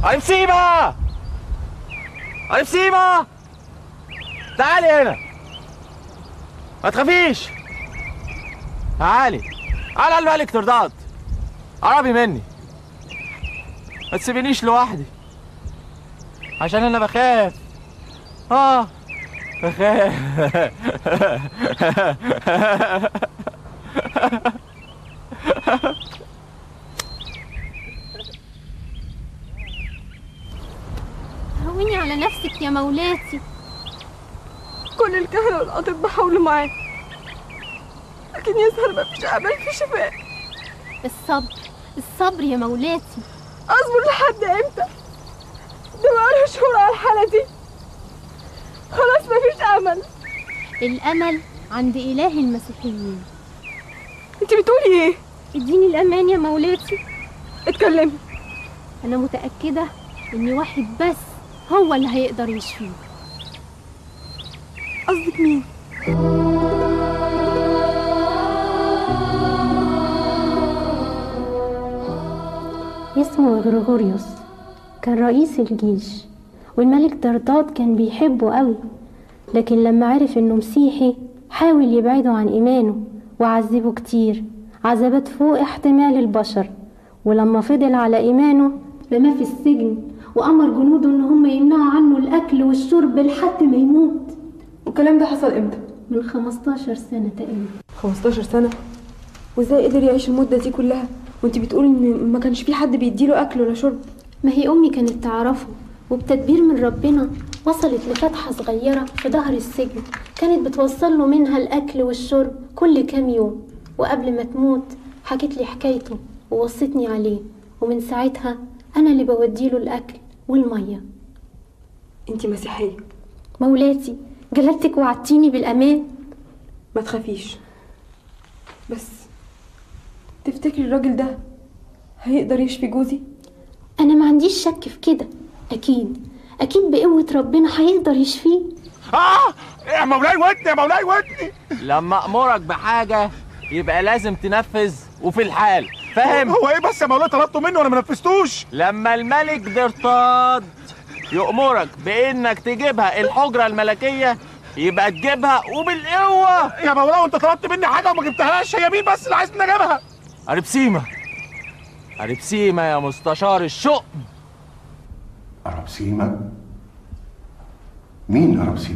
قريب سيما قريب سيما تعالي هنا ما تخافيش تعالي على الملك ترضاد قربي مني ما تسيبينيش لوحدي عشان انا بخاف اه بخاف هوني على نفسك يا مولاتي كل الكهنة والأطباء حاولوا معاه لكن يظهر ما فيش أمل في شفاء الصبر الصبر يا مولاتي أصبر لحد إمتى؟ ده بقاله شهور على الحالة دي خلاص ما فيش أمل الأمل عند إله المسيحيين أنت بتقولي إيه؟ اديني الأمان يا مولاتي اتكلمي أنا متأكدة إن واحد بس هو اللي هيقدر يشفيه قصدك مين؟ اسمه غريغوريوس كان رئيس الجيش والملك درداد كان بيحبه قوي لكن لما عرف انه مسيحي حاول يبعده عن ايمانه وعذبه كتير عذابات فوق احتمال البشر ولما فضل على ايمانه رماه في السجن وامر جنوده ان هم يمنعوا عنه الاكل والشرب لحد ما يموت والكلام ده حصل إمتى؟ من 15 سنه تقريبا 15 سنة وإزاي قدر يعيش المدة دي كلها؟ وأنت بتقولي إن ما كانش في حد بيديله أكل ولا شرب ما هي أمي كانت تعرفه وبتدبير من ربنا وصلت لفتحة صغيرة في ظهر السجن كانت بتوصل له منها الأكل والشرب كل كام يوم وقبل ما تموت حكت لي حكايته ووصتني عليه ومن ساعتها أنا اللي بوديله الأكل والمية أنت مسيحية مولاتي جلالتك وعدتيني بالأمان ما تخافيش بس تفتكري الراجل ده هيقدر يشفي جوزي؟ أنا ما عنديش شك في كده أكيد أكيد بقوة ربنا هيقدر يشفيه اه يا مولاي ودني يا مولاي ودني لما امرك بحاجه يبقى لازم تنفذ وفي الحال فاهم هو ايه بس يا مولاي طلبته مني وانا ما نفذتوش لما الملك درطاد يأمرك بإنك تجيبها الحجرة الملكية يبقى تجيبها وبالقوة يا مولاي وانت طلبت مني حاجه وما جبتهاش هي مين بس اللي عايز مني اجيبها أربسيمة أربسيمة يا مستشار الشؤم أرابسيما مين أرابسيما؟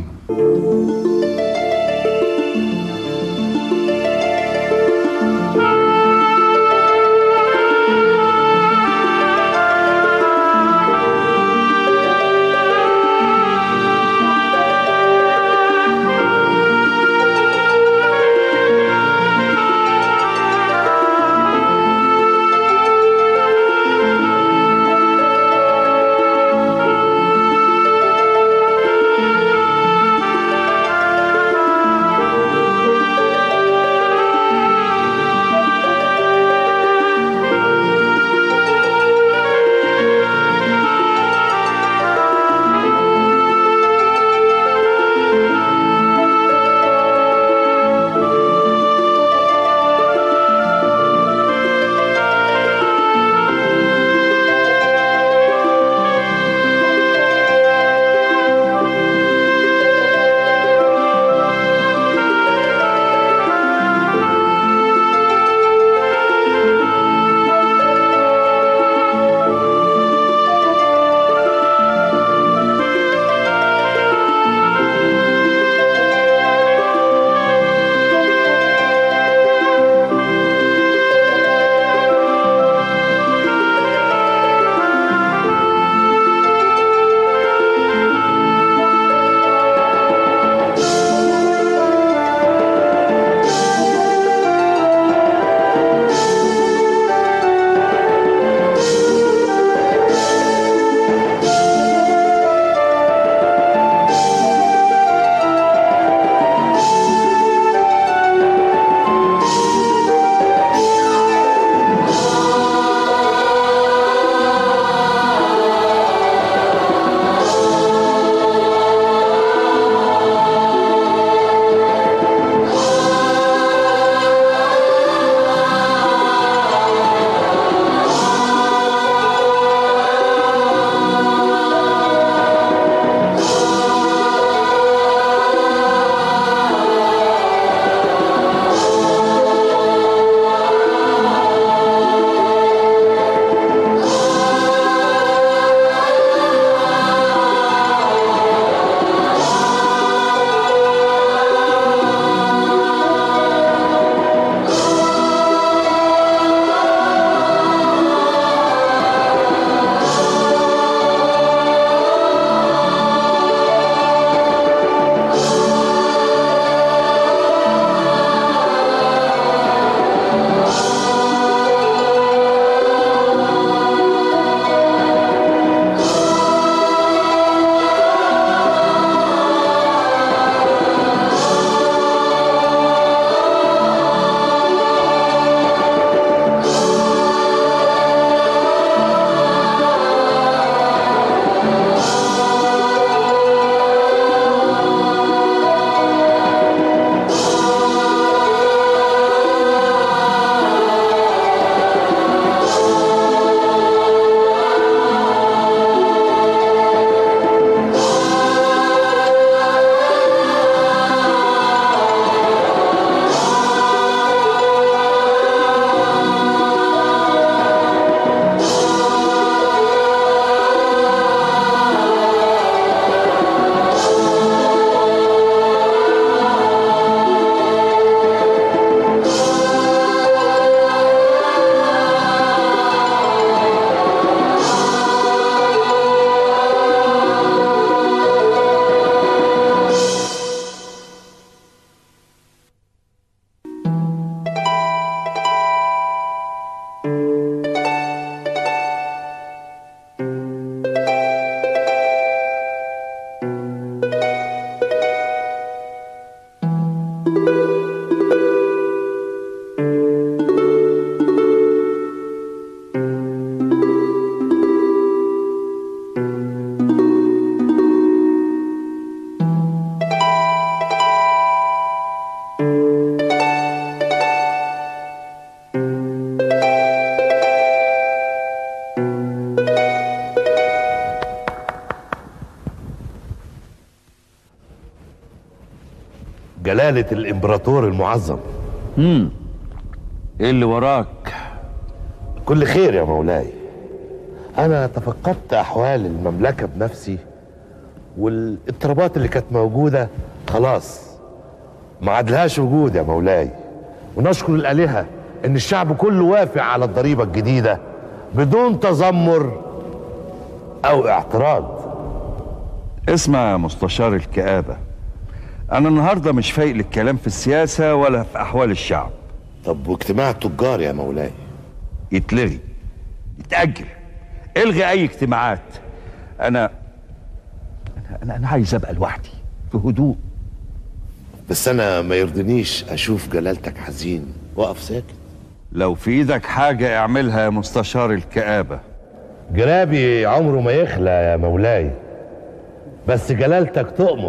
جلالة الإمبراطور المعظم امم ايه اللي وراك كل خير يا مولاي أنا تفقدت أحوال المملكة بنفسي والاضطرابات اللي كانت موجودة خلاص ما عادلهاش وجود يا مولاي ونشكر الآلهة إن الشعب كله وافق على الضريبة الجديدة بدون تذمر أو اعتراض اسمع يا مستشار الكآبة أنا النهاردة مش فايق للكلام في السياسة ولا في أحوال الشعب طب واجتماع التجار يا مولاي يتلغي يتأجل الغي أي اجتماعات أنا أنا أنا, أنا عايز أبقى لوحدي في هدوء بس أنا ما يرضنيش أشوف جلالتك حزين وقف ساكت لو في إيدك حاجة اعملها يا مستشار الكآبة جرابي عمره ما يخلى يا مولاي بس جلالتك تؤمر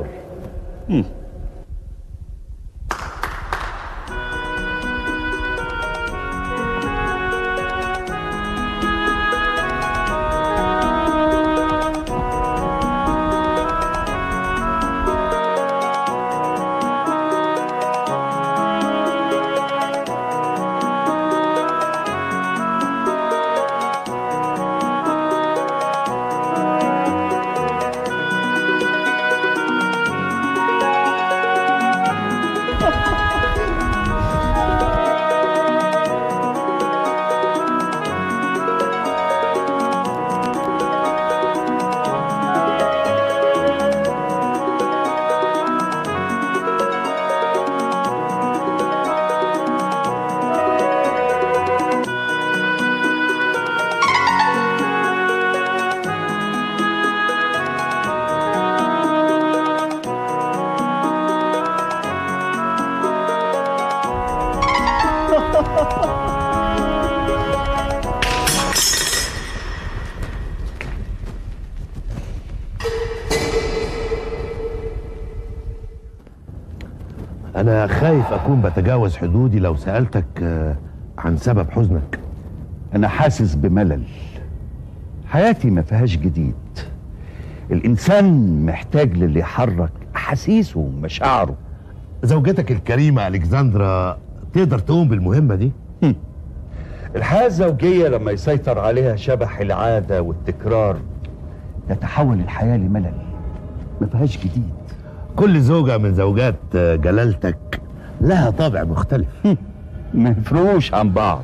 أنا خايف أكون بتجاوز حدودي لو سألتك آه، عن سبب حزنك أنا حاسس بملل حياتي ما فيهاش جديد الإنسان محتاج للي يحرك أحاسيسه ومشاعره زوجتك الكريمة ألكسندرا تقدر تقوم بالمهمة دي؟ الحياة الزوجية لما يسيطر عليها شبح العادة والتكرار تتحول الحياة لملل ما فيهاش جديد كل زوجة من زوجات آه، جلالتك لها طابع مختلف ما يفرقوش عن بعض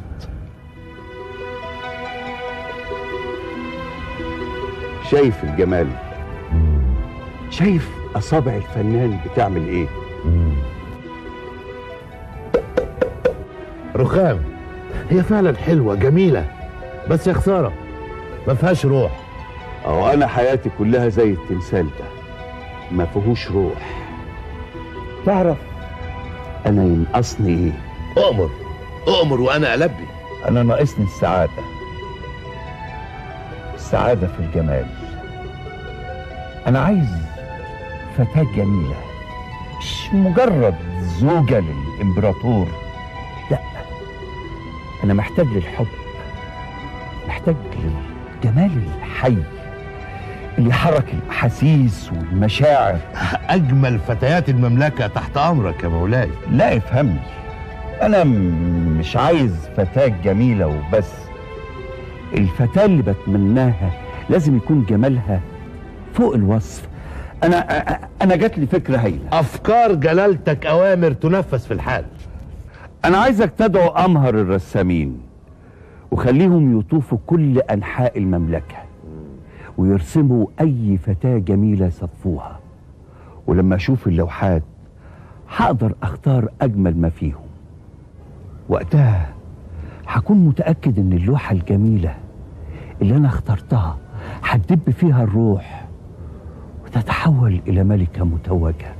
شايف الجمال شايف أصابع الفنان بتعمل إيه رخام هي فعلا حلوة جميلة بس يا خسارة ما فيهاش روح أو أنا حياتي كلها زي التمثال ده ما فيهوش روح تعرف أنا ينقصني إيه أؤمر أؤمر وأنا ألبي أنا ناقصني السعادة السعادة في الجمال أنا عايز فتاة جميلة مش مجرد زوجة للإمبراطور لا أنا محتاج للحب محتاج للجمال الحي اللي يحرك الأحاسيس والمشاعر أجمل فتيات المملكة تحت أمرك يا مولاي لا افهمني انا م- مش عايز فتاة جميلة وبس الفتاة اللي بتمناها لازم يكون جمالها فوق الوصف انا أ- أ- انا جات لي فكرة هايلة أفكار جلالتك أوامر تنفذ في الحال انا عايزك تدعو امهر الرسامين وخليهم يطوفوا كل انحاء المملكة ويرسموا اي فتاة جميلة يصفوها ولما اشوف اللوحات هقدر اختار اجمل ما فيهم وقتها هكون متأكد ان اللوحة الجميلة اللي انا اخترتها هتدب فيها الروح وتتحول الى ملكة متوجة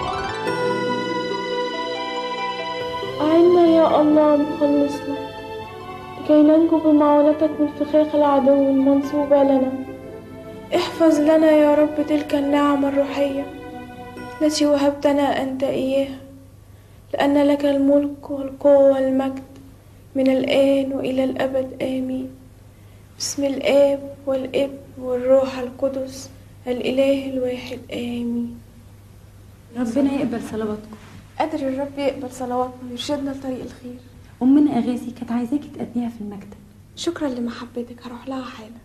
أعنا يا الله مخلصنا لكي ننجو بمعونتك من فخاخ العدو المنصوبة لنا احفظ لنا يا رب تلك النعم الروحية التي وهبتنا أنت إياها لأن لك الملك والقوة والمجد من الآن وإلى الأبد آمين بسم الآب والابن والروح القدس الإله الواحد آمين ربنا يقبل صلواتكم قادر الرب يقبل صلواتنا ويرشدنا لطريق الخير أمنا أغاثي كانت عايزاكي تقابليها في المكتب شكرا لمحبتك هروح لها حالا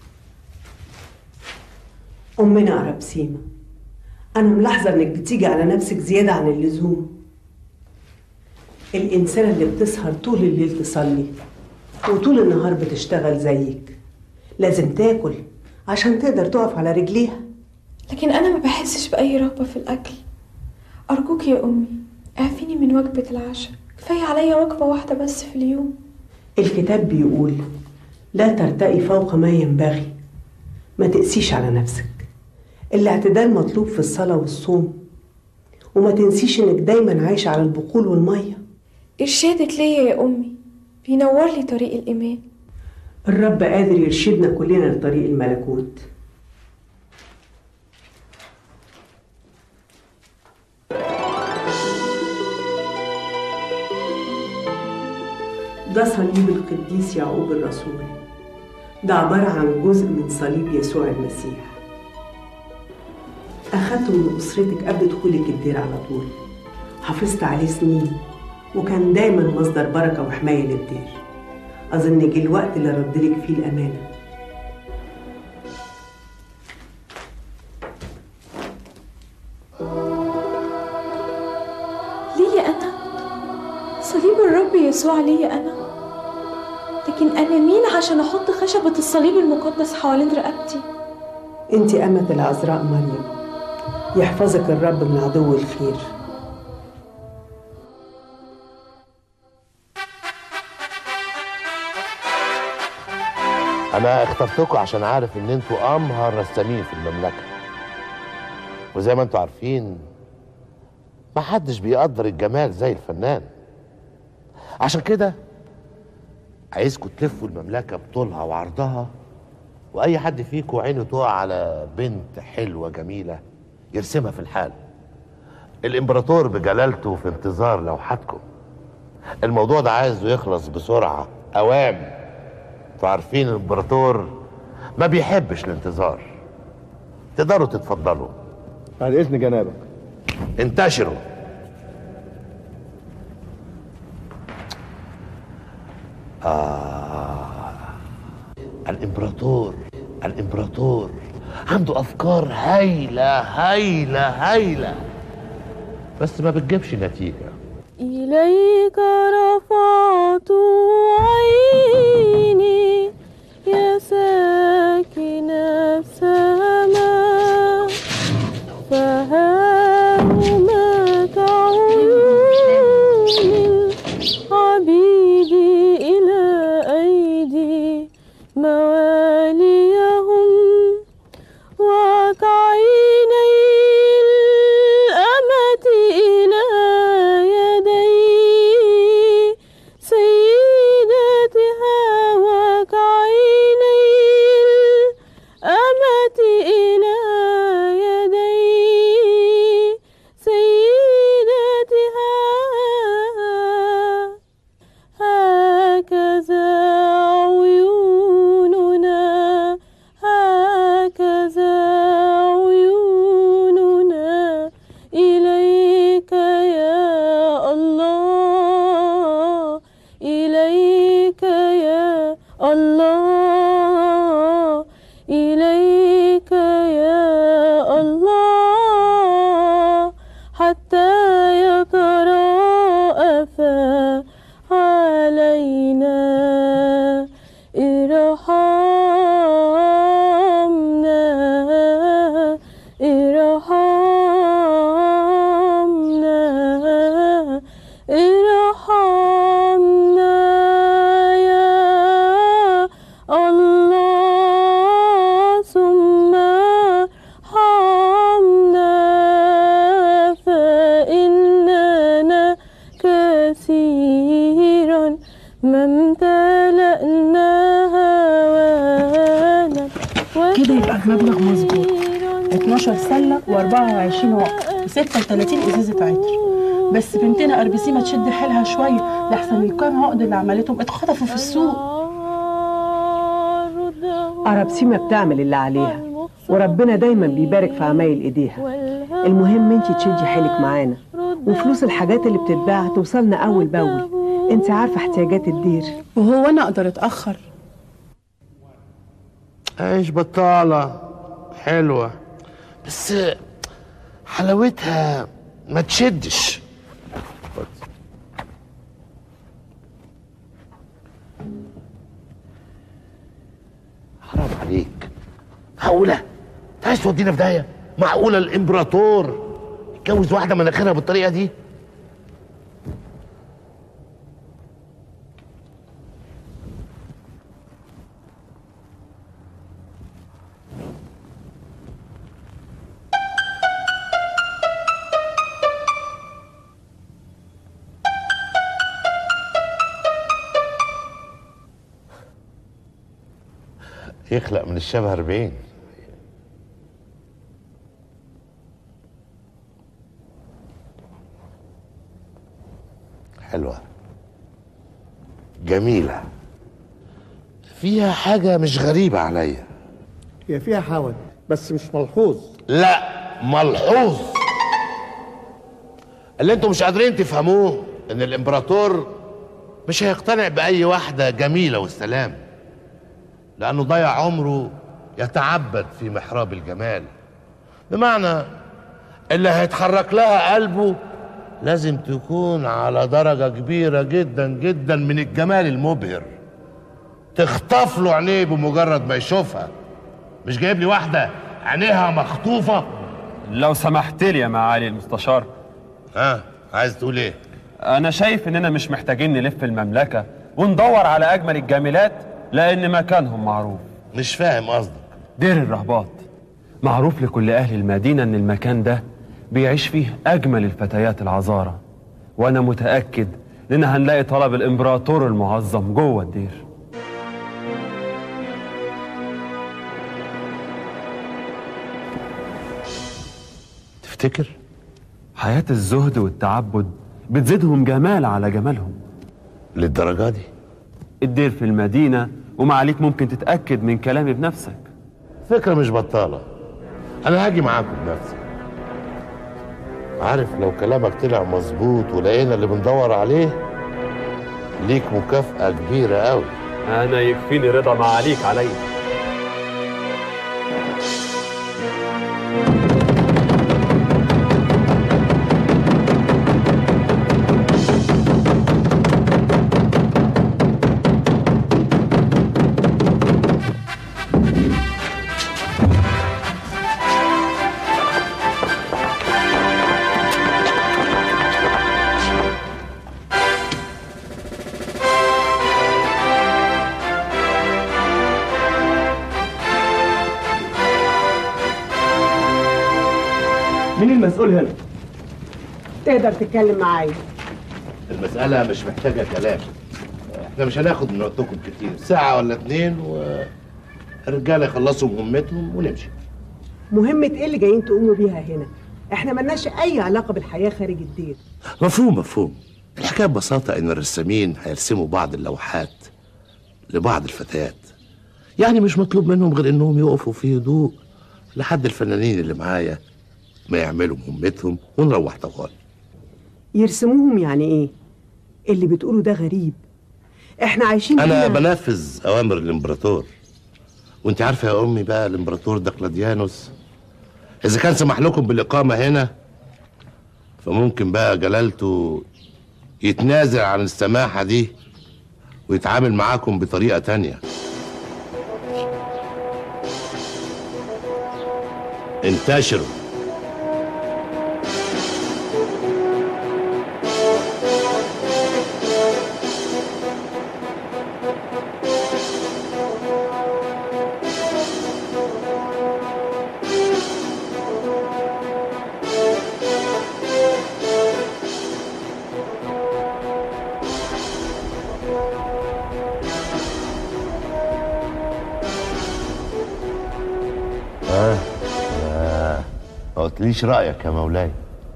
أمنا أرابسيما أنا ملاحظة إنك بتيجي على نفسك زيادة عن اللزوم الإنسانة اللي بتسهر طول الليل تصلي وطول النهار بتشتغل زيك لازم تاكل عشان تقدر تقف على رجليها لكن أنا ما بحسش بأي رغبة في الأكل أرجوك يا أمي اعفيني من وجبة العشاء كفاية عليا وجبة واحدة بس في اليوم الكتاب بيقول لا ترتقي فوق ما ينبغي ما تقسيش على نفسك الاعتدال مطلوب في الصلاة والصوم وما تنسيش انك دايما عايشة على البقول والمية إرشادك ليا يا أمي بينور لي طريق الإيمان الرب قادر يرشدنا كلنا لطريق الملكوت ده صليب القديس يعقوب الرسول ده عبارة عن جزء من صليب يسوع المسيح أخدته من أسرتك قبل دخولك الدير على طول حافظت عليه سنين وكان دايما مصدر بركة وحماية للدير أظن جه الوقت اللي ردلك فيه الأمانة ليا أنا صليب الرب يسوع ليا أنا لكن أنا مين عشان أحط خشبة الصليب المقدس حوالين رقبتي أنت أمة العذراء مريم يحفظك الرب من عدو الخير انا اخترتكم عشان عارف ان انتوا امهر رسامين في المملكه وزي ما انتوا عارفين محدش بيقدر الجمال زي الفنان عشان كده عايزكم تلفوا المملكه بطولها وعرضها واي حد فيكم عينه تقع على بنت حلوه جميله يرسمها في الحال الامبراطور بجلالته في انتظار لوحاتكم الموضوع ده عايزه يخلص بسرعه اوام انتوا عارفين الامبراطور ما بيحبش الانتظار تقدروا تتفضلوا بعد اذن جنابك انتشروا آه الامبراطور الامبراطور عنده افكار هايله هايله هايله بس ما بتجيبش نتيجه إليك رفعت عيني يا ساكن السماء فها هما عيون العبيد إلى أيدي مواليهم وكعيني الأمة إلى يدي سيدتها وكعيني الأمة إلى يدي سيدتها هكذا عيوننا هكذا عيوننا إليك يا الله إليك يا الله إليك يا الله حتى يتراءف علينا ارحمنا ارحمنا ارحمنا يا الله ثم ارحمنا فإننا كثيرا ما امتلأنا هوانا كده يبقى المبلغ مظبوط 12 سله و24 عقد و36 ازازه عطر بس بنتنا اربسيمه تشد حيلها شويه لحسن الكام عقد اللي عملتهم اتخطفوا في السوق أرابسيما بتعمل اللي عليها وربنا دايما بيبارك في عمايل إيديها المهم انت تشدي حيلك معانا وفلوس الحاجات اللي بتتباع توصلنا اول باول انت عارفه احتياجات الدير وهو انا اقدر اتاخر عيش بطالة حلوة بس حلاوتها ما تشدش حرام عليك معقولة؟ انت عايز تودينا في داهية؟ معقولة الامبراطور يتجوز واحدة مناخيرها بالطريقة دي؟ يخلق من الشبه 40 حلوة جميلة فيها حاجة مش غريبة عليا هي فيها حول بس مش ملحوظ لا ملحوظ اللي انتوا مش قادرين تفهموه ان الامبراطور مش هيقتنع بأي واحدة جميلة والسلام لأنه ضيع عمره يتعبد في محراب الجمال بمعنى اللي هيتحرك لها قلبه لازم تكون على درجة كبيرة جدا جدا من الجمال المبهر تخطف له عينيه بمجرد ما يشوفها مش جايب لي واحدة عينيها مخطوفة لو سمحت لي يا معالي المستشار ها عايز تقول ايه انا شايف اننا مش محتاجين نلف المملكة وندور على اجمل الجاملات لان مكانهم معروف مش فاهم قصدك دير الرهبات معروف لكل اهل المدينة ان المكان ده بيعيش فيه اجمل الفتيات العذارى وانا متأكد اننا هنلاقي طلب الامبراطور المعظم جوه الدير تفتكر حياة الزهد والتعبد بتزيدهم جمال على جمالهم للدرجة دي الدير في المدينة ومعاليك ممكن تتأكد من كلامي بنفسك فكرة مش بطالة أنا هاجي معاكم بنفسي عارف لو كلامك طلع مظبوط ولقينا اللي بندور عليه ليك مكافأة كبيرة أوي أنا يكفيني رضا معاليك عليا مين المسؤول هنا؟ تقدر تتكلم معايا المسألة مش محتاجة كلام احنا مش هناخد من وقتكم كتير ساعة ولا اتنين والرجالة يخلصوا مهمتهم ونمشي مهمة ايه اللي جايين تقوموا بيها هنا احنا ملناش اي علاقة بالحياة خارج الدير مفهوم مفهوم الحكاية ببساطة إن الرسامين هيرسموا بعض اللوحات لبعض الفتيات يعني مش مطلوب منهم غير إنهم يقفوا في هدوء لحد الفنانين اللي معايا ما يعملوا مهمتهم ونروح طوال يرسموهم يعني ايه اللي بتقوله ده غريب احنا عايشين أنا هنا بنفذ أوامر الإمبراطور وأنت عارفة يا أمي بقى الإمبراطور دقلديانوس إذا كان سمح لكم بالإقامة هنا فممكن بقى جلالته يتنازل عن السماحة دي ويتعامل معاكم بطريقة تانية انتشروا ها آه. ما قلتليش رأيك يا مولاي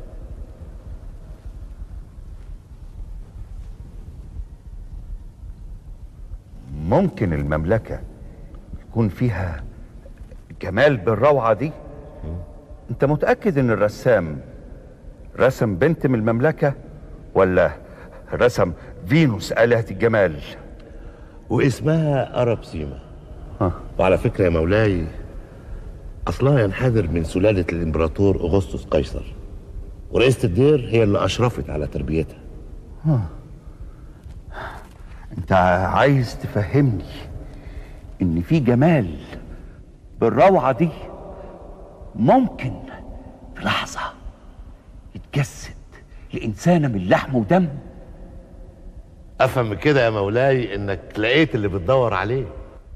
ممكن المملكة يكون فيها جمال بالروعة دي انت متأكد ان الرسام رسم بنت من المملكة ولا رسم فينوس آلهة الجمال واسمها أرابسيما وعلى فكرة يا مولاي أصلها ينحدر من سلالة الإمبراطور أغسطس قيصر ورئيسة الدير هي اللي أشرفت على تربيتها ها. انت عايز تفهمني ان في جمال بالروعة دي ممكن في لحظة يتجسد لإنسانة من لحم ودم أفهم من كده يا مولاي إنك لقيت اللي بتدور عليه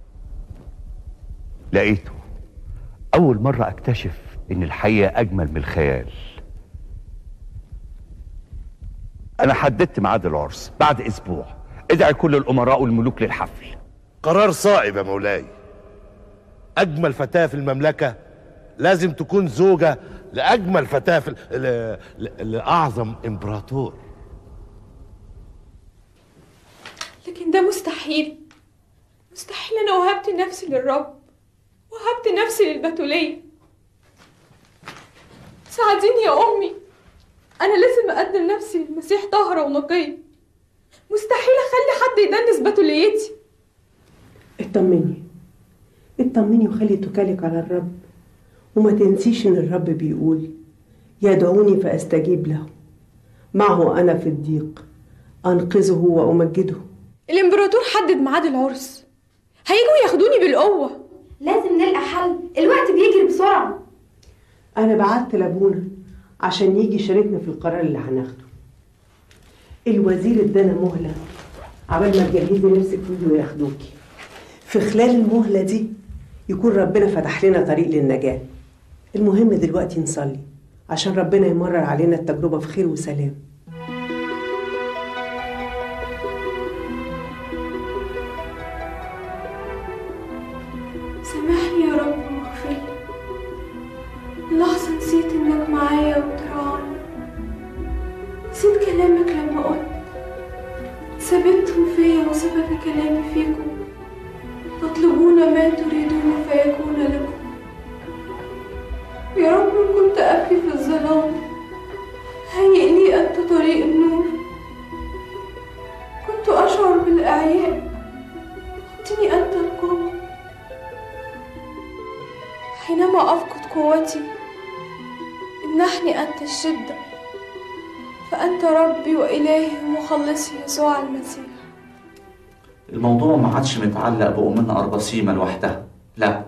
لقيته أول مرة أكتشف إن الحقيقة أجمل من الخيال أنا حددت ميعاد العرس بعد أسبوع ادعي كل الأمراء والملوك للحفل قرار صائب يا مولاي أجمل فتاة في المملكة لازم تكون زوجة لأجمل فتاة في ل... ل... لأعظم إمبراطور لكن ده مستحيل مستحيل انا وهبت نفسي للرب وهبت نفسي للبتولية ساعديني يا امي انا لازم اقدم نفسي للمسيح طاهرة ونقية مستحيل اخلي حد يدنس بتوليتي اطمني اطمني وخلي توكلك على الرب وما تنسيش ان الرب بيقول يدعوني فاستجيب له معه انا في الضيق انقذه وامجده الامبراطور حدد ميعاد العرس هيجوا ياخدوني بالقوة لازم نلقى حل الوقت بيجري بسرعة انا بعت لابونا عشان يجي يشاركنا في القرار اللي هناخده الوزير ادانا مهله عبال ما تجهزي نفسك ويجوا ياخدوكي في خلال المهله دي يكون ربنا فتح لنا طريق للنجاه المهم دلوقتي نصلي عشان ربنا يمرر علينا التجربه في خير وسلام سامحني يا رب واغفر لي لحظة نسيت انك معايا وتراعني نسيت كلامك لما قلت ثبتهم فيا وثبت كلامي فيكم تطلبون ما تريدون فيكون لكم يا رب إن كنت أبكي في الظلام هيئ لي أنت طريق النور كنت أشعر بالإعياء أعطني أنت القوة حينما أفقد قوتي امنحني أنت الشدة فأنت ربي وإلهي ومخلصي يسوع المسيح الموضوع ما عادش متعلق بأمنا أرباسيما لوحدها لا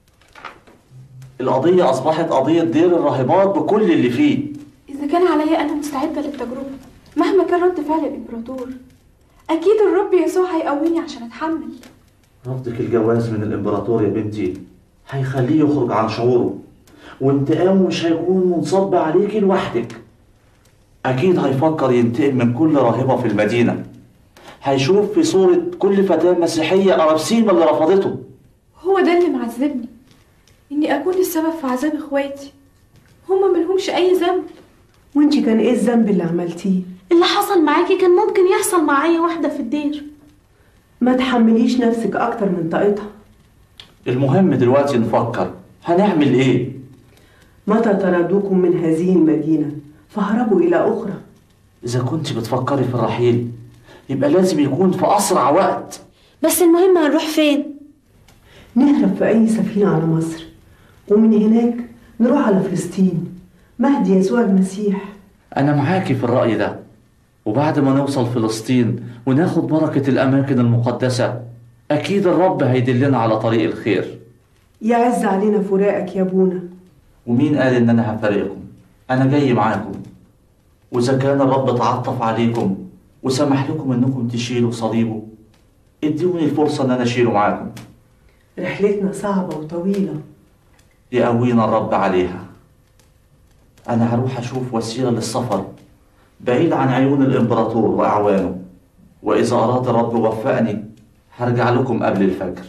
القضية أصبحت قضية دير الراهبات بكل اللي فيه إذا كان عليا أنا مستعدة للتجربة مهما كان رد فعل الإمبراطور أكيد الرب يسوع هيقويني عشان أتحمل رفضك الجواز من الإمبراطور يا بنتي هيخليه يخرج عن شعوره وانتقامه مش هيكون منصب عليكي لوحدك أكيد هيفكر ينتقم من كل راهبة في المدينة هيشوف في صورة كل فتاة مسيحية أرابسيما اللي رفضته هو ده اللي معذبني إني أكون السبب في عذاب إخواتي هما ملهمش أي ذنب وانتي كان ايه الذنب اللي عملتيه اللي حصل معاكي كان ممكن يحصل مع أي واحدة في الدير ما تحمليش نفسك اكتر من طاقتها المهم دلوقتي نفكر هنعمل إيه؟ متى طردوكم من هذه المدينة فهربوا إلى أخرى إذا كنت بتفكري في الرحيل يبقى لازم يكون في أسرع وقت بس المهم هنروح فين؟ نهرب في أي سفينة على مصر ومن هناك نروح على فلسطين مهدي يسوع المسيح أنا معاكي في الرأي ده وبعد ما نوصل فلسطين وناخد بركة الأماكن المقدسة أكيد الرب هيدلنا على طريق الخير يعز علينا فراقك يا ابونا ومين قال إن أنا هفارقكم أنا جاي معاكم وإذا كان الرب تعطف عليكم وسمح لكم إنكم تشيلوا صليبه ادوني الفرصة إن أنا أشيله معاكم رحلتنا صعبة وطويلة يقوينا الرب عليها أنا هروح أشوف وسيلة للسفر بعيد عن عيون الإمبراطور وأعوانه وإذا أراد الرب وفقني هرجع لكم قبل الفجر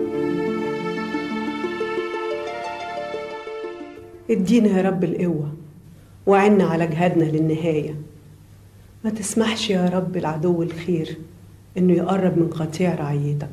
ادينا يا رب القوة وعنا على جهادنا للنهاية ما تسمحش يا رب العدو الخير انه يقرب من قطيع رعيتك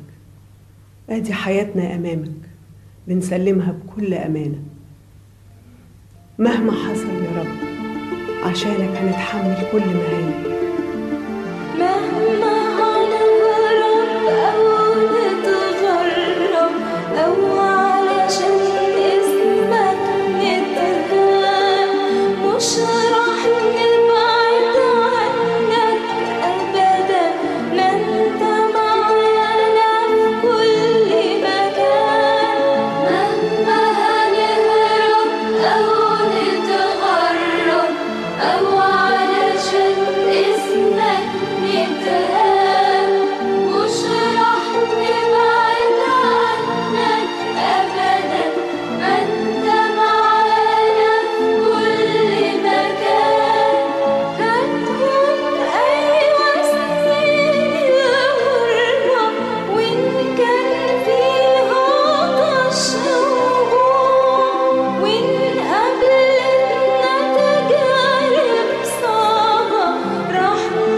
ادي حياتنا امامك بنسلمها بكل امانه مهما حصل يا رب عشانك هنتحمل كل مهانك مهما هنهرب أو نتغرب أو علشان اسمك نتهان مش راح نبعد عنك أبدا ما انت معانا في كل مكان مهما هنهرب أو نتغرب أو علشان اسمك نتهان مش راح نبعد عنك أبدا ما انت معانا في كل مكان هتكون أيوة سنين الغربة وإن كان فيها عطش أو جوع وإن قابلتنا تجارب صعبة راح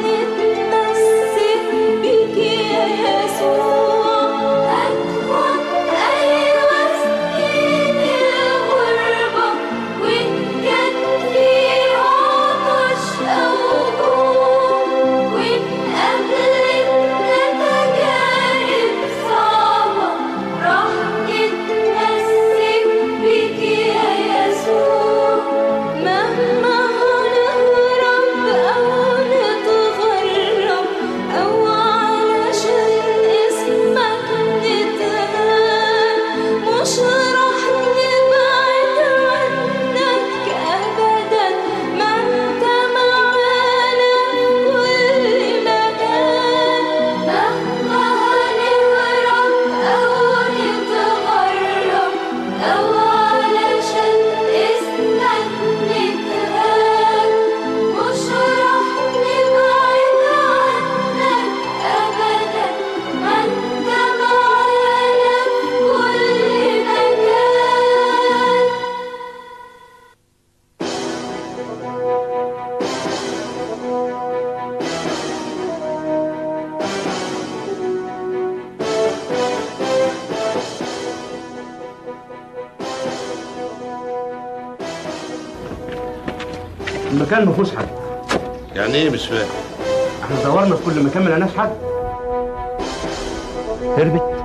نتمسك بيك يا يسوع هتكون أيوة سنين الغربة وإن كان فيها عطش أو جوع وإن قابلتنا تجارب صعبة راح نتمسك بيك يا يسوع مهما هنهرب أو نتغرب أو علشان اسمك نتهان مش راح نبعد عنك أبدا ما انت معانا في كل مكان مهما هنهرب أو نتغرب أو علشان اسمك نتهان مش راح نبعد عنك أبدا ما انت معانا في كل مكان المكان ما فيهوش حد يعني ايه مش فاهم احنا دورنا في كل مكان ما لقيناش حد هربت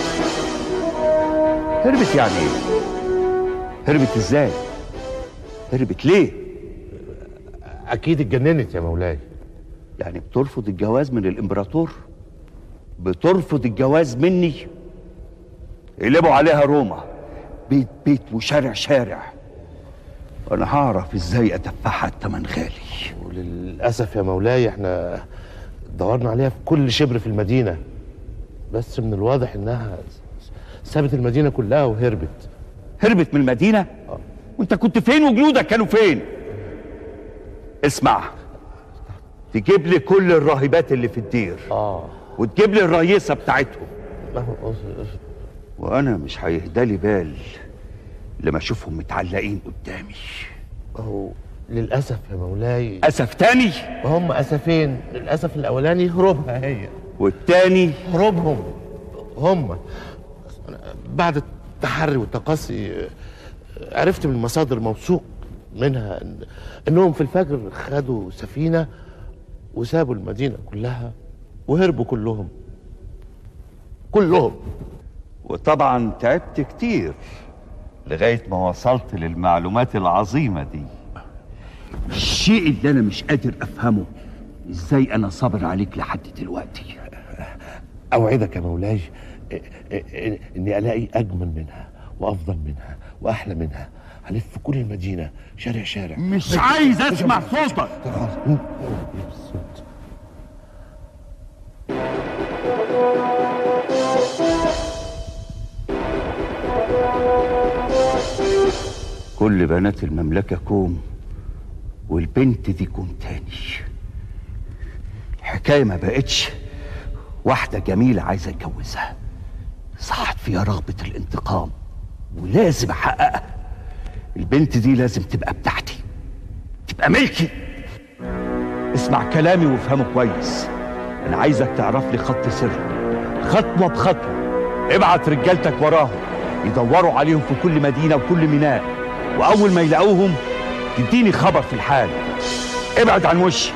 هربت يعني ايه هربت ازاي هربت ليه اكيد اتجننت يا مولاي يعني بترفض الجواز من الامبراطور بترفض الجواز مني قلبوا عليها روما بيت بيت وشارع شارع انا هعرف ازاي ادفعها التمن غالي وللاسف يا مولاي احنا دورنا عليها في كل شبر في المدينه بس من الواضح انها سابت المدينه كلها وهربت هربت من المدينه وانت كنت فين وجنودك كانوا فين اسمع تجيب لي كل الراهبات اللي في الدير اه وتجيب لي الرئيسه بتاعتهم وانا مش هيهدالي بال لما اشوفهم متعلقين قدامي هو للاسف يا مولاي اسف تاني هم اسفين الاسف الاولاني هروبها هي والتاني هروبهم هم بعد التحري والتقصي آه، عرفت من مصادر موثوق منها إن انهم في الفجر خدوا سفينه وسابوا المدينه كلها وهربوا كلهم كلهم وطبعا تعبت كتير لغايه ما وصلت للمعلومات العظيمه دي الشيء اللي انا مش قادر افهمه ازاي انا صابر عليك لحد دلوقتي اوعدك يا مولاي إ- إ- إ- اني الاقي اجمل منها وافضل منها واحلى منها هلف في كل المدينه شارع شارع مش عايز اسمع صوتك كل بنات المملكة كوم والبنت دي كوم تاني الحكاية ما بقتش واحدة جميلة عايزة اتجوزها صحت فيها رغبة الانتقام ولازم احققها البنت دي لازم تبقى بتاعتي تبقى ملكي اسمع كلامي وافهمه كويس انا عايزك تعرف لي خط سر خطوه بخطوه ابعت رجالتك وراهم يدوروا عليهم في كل مدينه وكل ميناء واول ما يلاقوهم تديني خبر في الحال ابعد عن وشي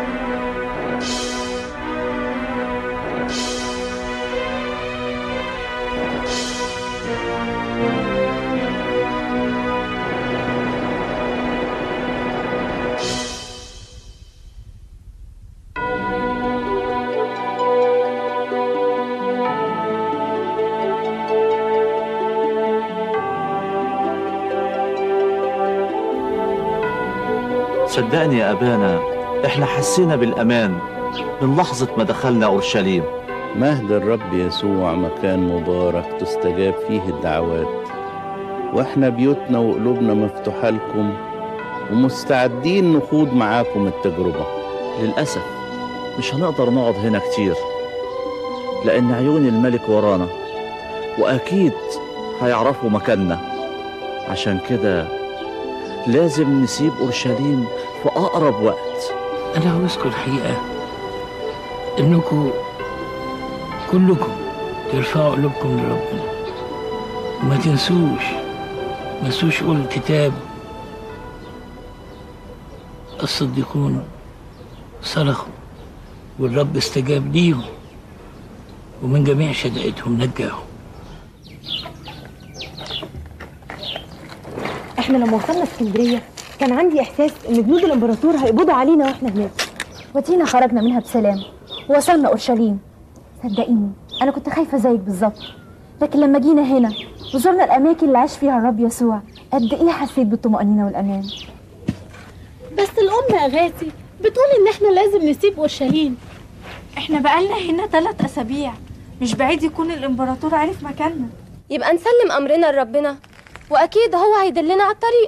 صدقني يا أبانا إحنا حسينا بالأمان من لحظة ما دخلنا أورشليم مهد الرب يسوع مكان مبارك تستجاب فيه الدعوات واحنا بيوتنا وقلوبنا مفتوحة لكم ومستعدين نخوض معاكم التجربة للأسف مش هنقدر نقعد هنا كتير لأن عيون الملك ورانا وأكيد هيعرفوا مكاننا عشان كده لازم نسيب أورشليم في أقرب وقت أنا عاوزكم الحقيقة إنكم كلكم ترفعوا قلوبكم لربنا وما تنسوش ما تنسوش قول الكتاب الصديقون صرخوا والرب استجاب ليهم ومن جميع شدائدهم نجاهم احنا لما وصلنا اسكندريه كان عندي احساس ان جنود الامبراطور هيقبضوا علينا واحنا هناك ودينا خرجنا منها بسلام ووصلنا اورشليم صدقيني انا كنت خايفه زيك بالظبط لكن لما جينا هنا وزرنا الاماكن اللي عاش فيها الرب يسوع قد ايه حسيت بالطمانينه والامان بس الأم يا غاتي بتقول إن إحنا لازم نسيب أورشليم احنا بقالنا هنا ثلاث اسابيع مش بعيد يكون الامبراطور عارف مكاننا يبقى نسلم امرنا لربنا واكيد هو هيدلنا على الطريق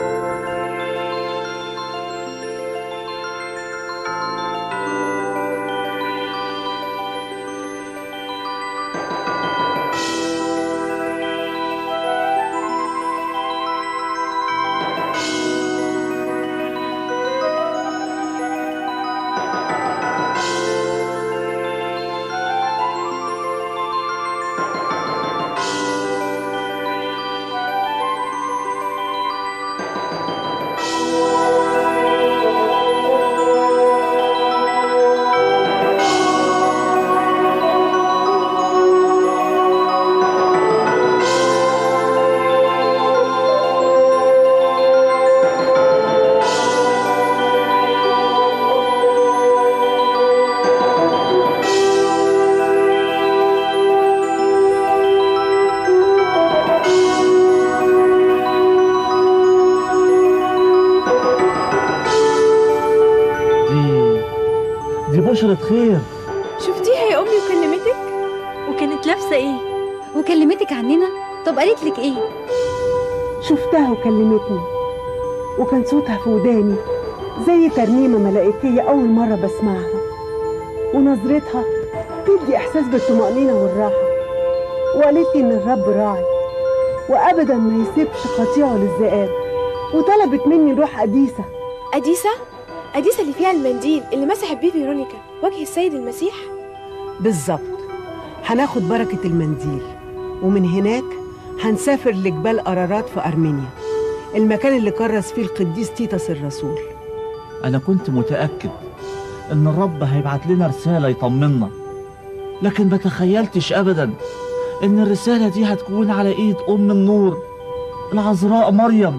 دي دي بشرة خير شفتيها يا امي وكلمتك وكانت لابسه ايه وكلمتك عننا طب قالت لك ايه شفتها وكلمتني وكان صوتها في وداني زي ترنيمة ملائكية أول مرة بسمعها ونظرتها تدي إحساس بالطمأنينة والراحة وقالت لي إن الرب راعي وأبدا ما يسيبش قطيعه للذئاب وطلبت مني نروح أديسة اديسه اديسه اللي فيها المنديل اللي مسحت بيه فيرونيكا وجه السيد المسيح بالظبط هناخد بركة المنديل ومن هناك هنسافر لجبال أرارات في أرمينيا المكان اللي كرس فيه القديس تيتس الرسول أنا كنت متأكد إن الرب هيبعت لنا رسالة يطمنا لكن ما تخيلتش أبدا إن الرسالة دي هتكون على إيد أم النور العذراء مريم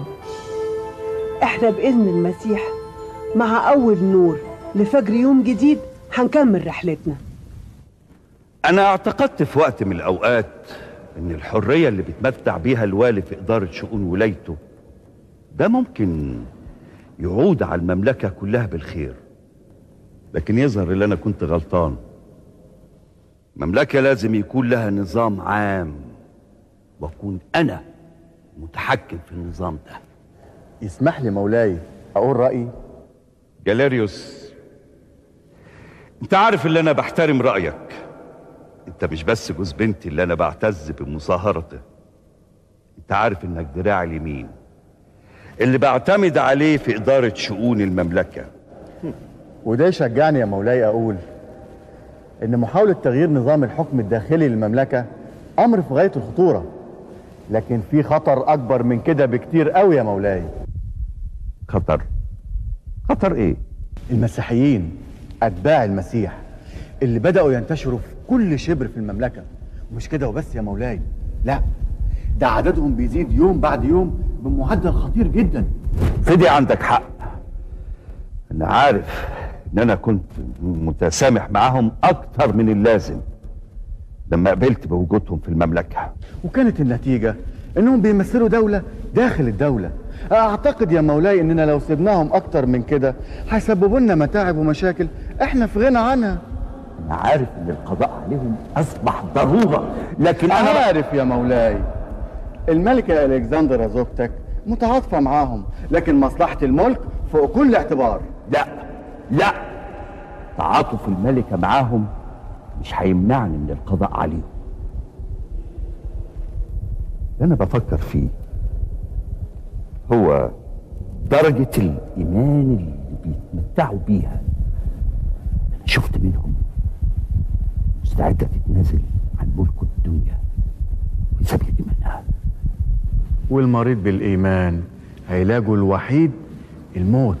احنا بإذن المسيح مع أول نور لفجر يوم جديد هنكمل رحلتنا أنا اعتقدت في وقت من الأوقات إن الحرية اللي بيتمتع بيها الوالي في إدارة شؤون ولايته ده ممكن يعود على المملكة كلها بالخير لكن يظهر ان انا كنت غلطان مملكة لازم يكون لها نظام عام واكون انا متحكم في النظام ده يسمح لي مولاي اقول رايي جاليريوس انت عارف اللي انا بحترم رايك انت مش بس جوز بنتي اللي انا بعتز بمصاهرته انت عارف انك دراعي اليمين اللي بعتمد عليه في اداره شؤون المملكه وده يشجعني يا مولاي اقول ان محاوله تغيير نظام الحكم الداخلي للمملكه امر في غايه الخطوره لكن في خطر اكبر من كده بكتير قوي يا مولاي خطر خطر ايه المسيحيين اتباع المسيح اللي بداوا ينتشروا في كل شبر في المملكه ومش كده وبس يا مولاي لا ده عددهم بيزيد يوم بعد يوم بمعدل خطير جدا فدي عندك حق انا عارف ان انا كنت متسامح معاهم اكتر من اللازم لما قبلت بوجودهم في المملكه وكانت النتيجه انهم بيمثلوا دوله داخل الدوله اعتقد يا مولاي اننا لو سيبناهم اكتر من كده هيسببوا لنا متاعب ومشاكل احنا في غنى عنها انا عارف ان القضاء عليهم اصبح ضروره لكن انا انا عارف يا مولاي الملكه الكسندرا زوجتك متعاطفه معاهم لكن مصلحه الملك فوق كل اعتبار لا لا تعاطف الملكه معاهم مش هيمنعني من القضاء عليهم اللي انا بفكر فيه هو درجة الإيمان اللي بيتمتعوا بيها أنا شفت منهم مستعدة تتنازل عن ملك الدنيا في سبيل إيمانها والمريض بالايمان علاجه الوحيد الموت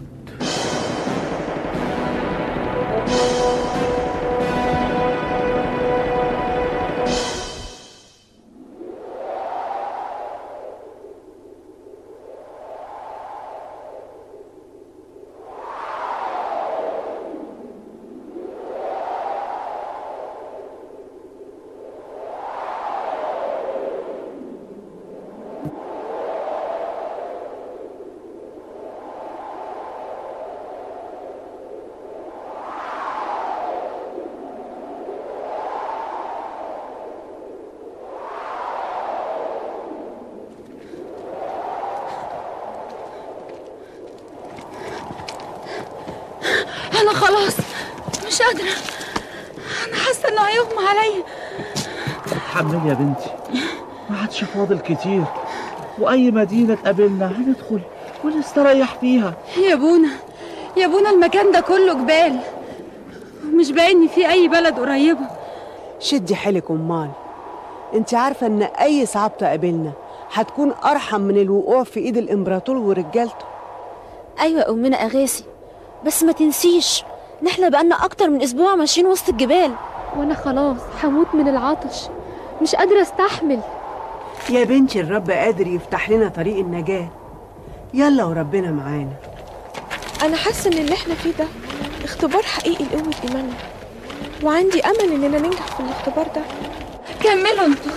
انا خلاص مش قادره انا حاسه انه هيغمى عليا حمل يا بنتي ما عادش فاضل كتير واي مدينه تقابلنا هندخل ونستريح فيها يا بونا يا بونا المكان ده كله جبال مش باين إن في اي بلد قريبه شدي حيلك امال انت عارفه ان اي صعاب تقابلنا هتكون ارحم من الوقوع في ايد الامبراطور ورجالته ايوه يا امنا اغاثي بس ما تنسيش ان احنا بقالنا اكتر من اسبوع ماشيين وسط الجبال وانا خلاص هموت من العطش مش قادرة استحمل يا بنتي الرب قادر يفتح لنا طريق النجاه يلا وربنا معانا أنا حاسة إن اللي إحنا فيه ده اختبار حقيقي لقوة إيماننا وعندي أمل إننا ننجح في الاختبار ده كملوا انتوا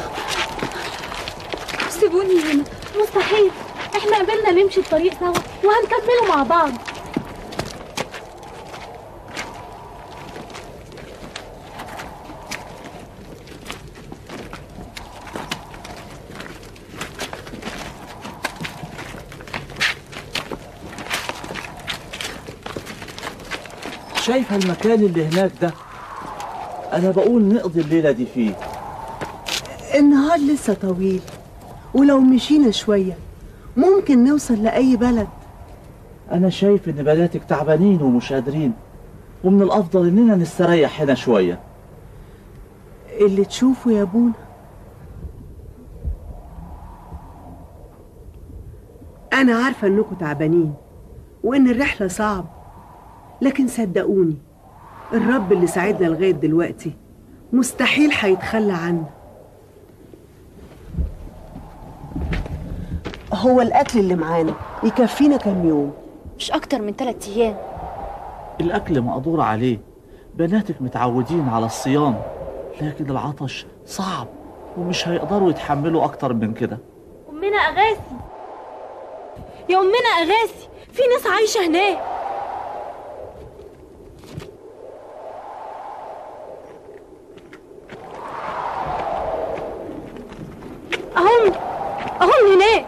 سيبوني هنا مستحيل احنا قبلنا نمشي الطريق سوا وهنكمله مع بعض شايفه المكان اللي هناك ده انا بقول نقضي الليله دي فيه النهار لسه طويل ولو مشينا شويه ممكن نوصل لاي بلد انا شايف ان بناتك تعبانين ومش قادرين ومن الافضل اننا نستريح هنا شويه اللي تشوفه يا بونا انا عارفه انكم تعبانين وان الرحله صعب لكن صدقوني الرب اللي ساعدنا لغايه دلوقتي مستحيل هيتخلى عنا هو الاكل اللي معانا يكفينا كام يوم مش اكتر من ثلاث ايام الاكل مقدور عليه بناتك متعودين على الصيام لكن العطش صعب ومش هيقدروا يتحملوا اكتر من كده امنا اغاثي يا امنا اغاثي في ناس عايشه هناك اهم اهم هناك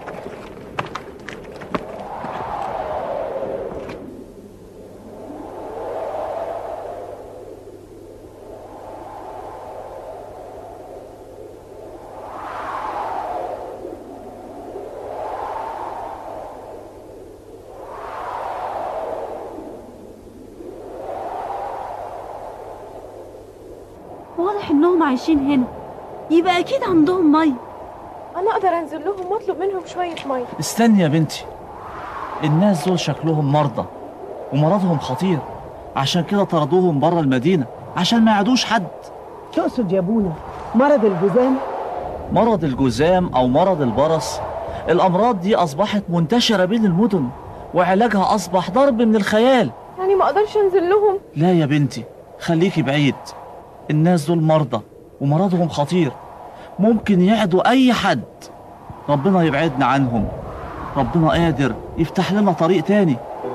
واضح انهم عايشين هنا يبقى اكيد عندهم ميه انا اقدر انزل لهم واطلب منهم شويه ميه استني يا بنتي الناس دول شكلهم مرضى ومرضهم خطير عشان كده طردوهم بره المدينة عشان ما يعدوش حد تقصد يا ابونا مرض الجذام مرض الجذام أو مرض البرص الأمراض دي أصبحت منتشرة بين المدن وعلاجها أصبح ضرب من الخيال يعني ما اقدرش انزل لهم لا يا بنتي خليكي بعيد الناس دول مرضى ومرضهم خطير ممكن يعدوا أي حد ربنا يبعدنا عنهم ربنا قادر يفتح لنا طريق تاني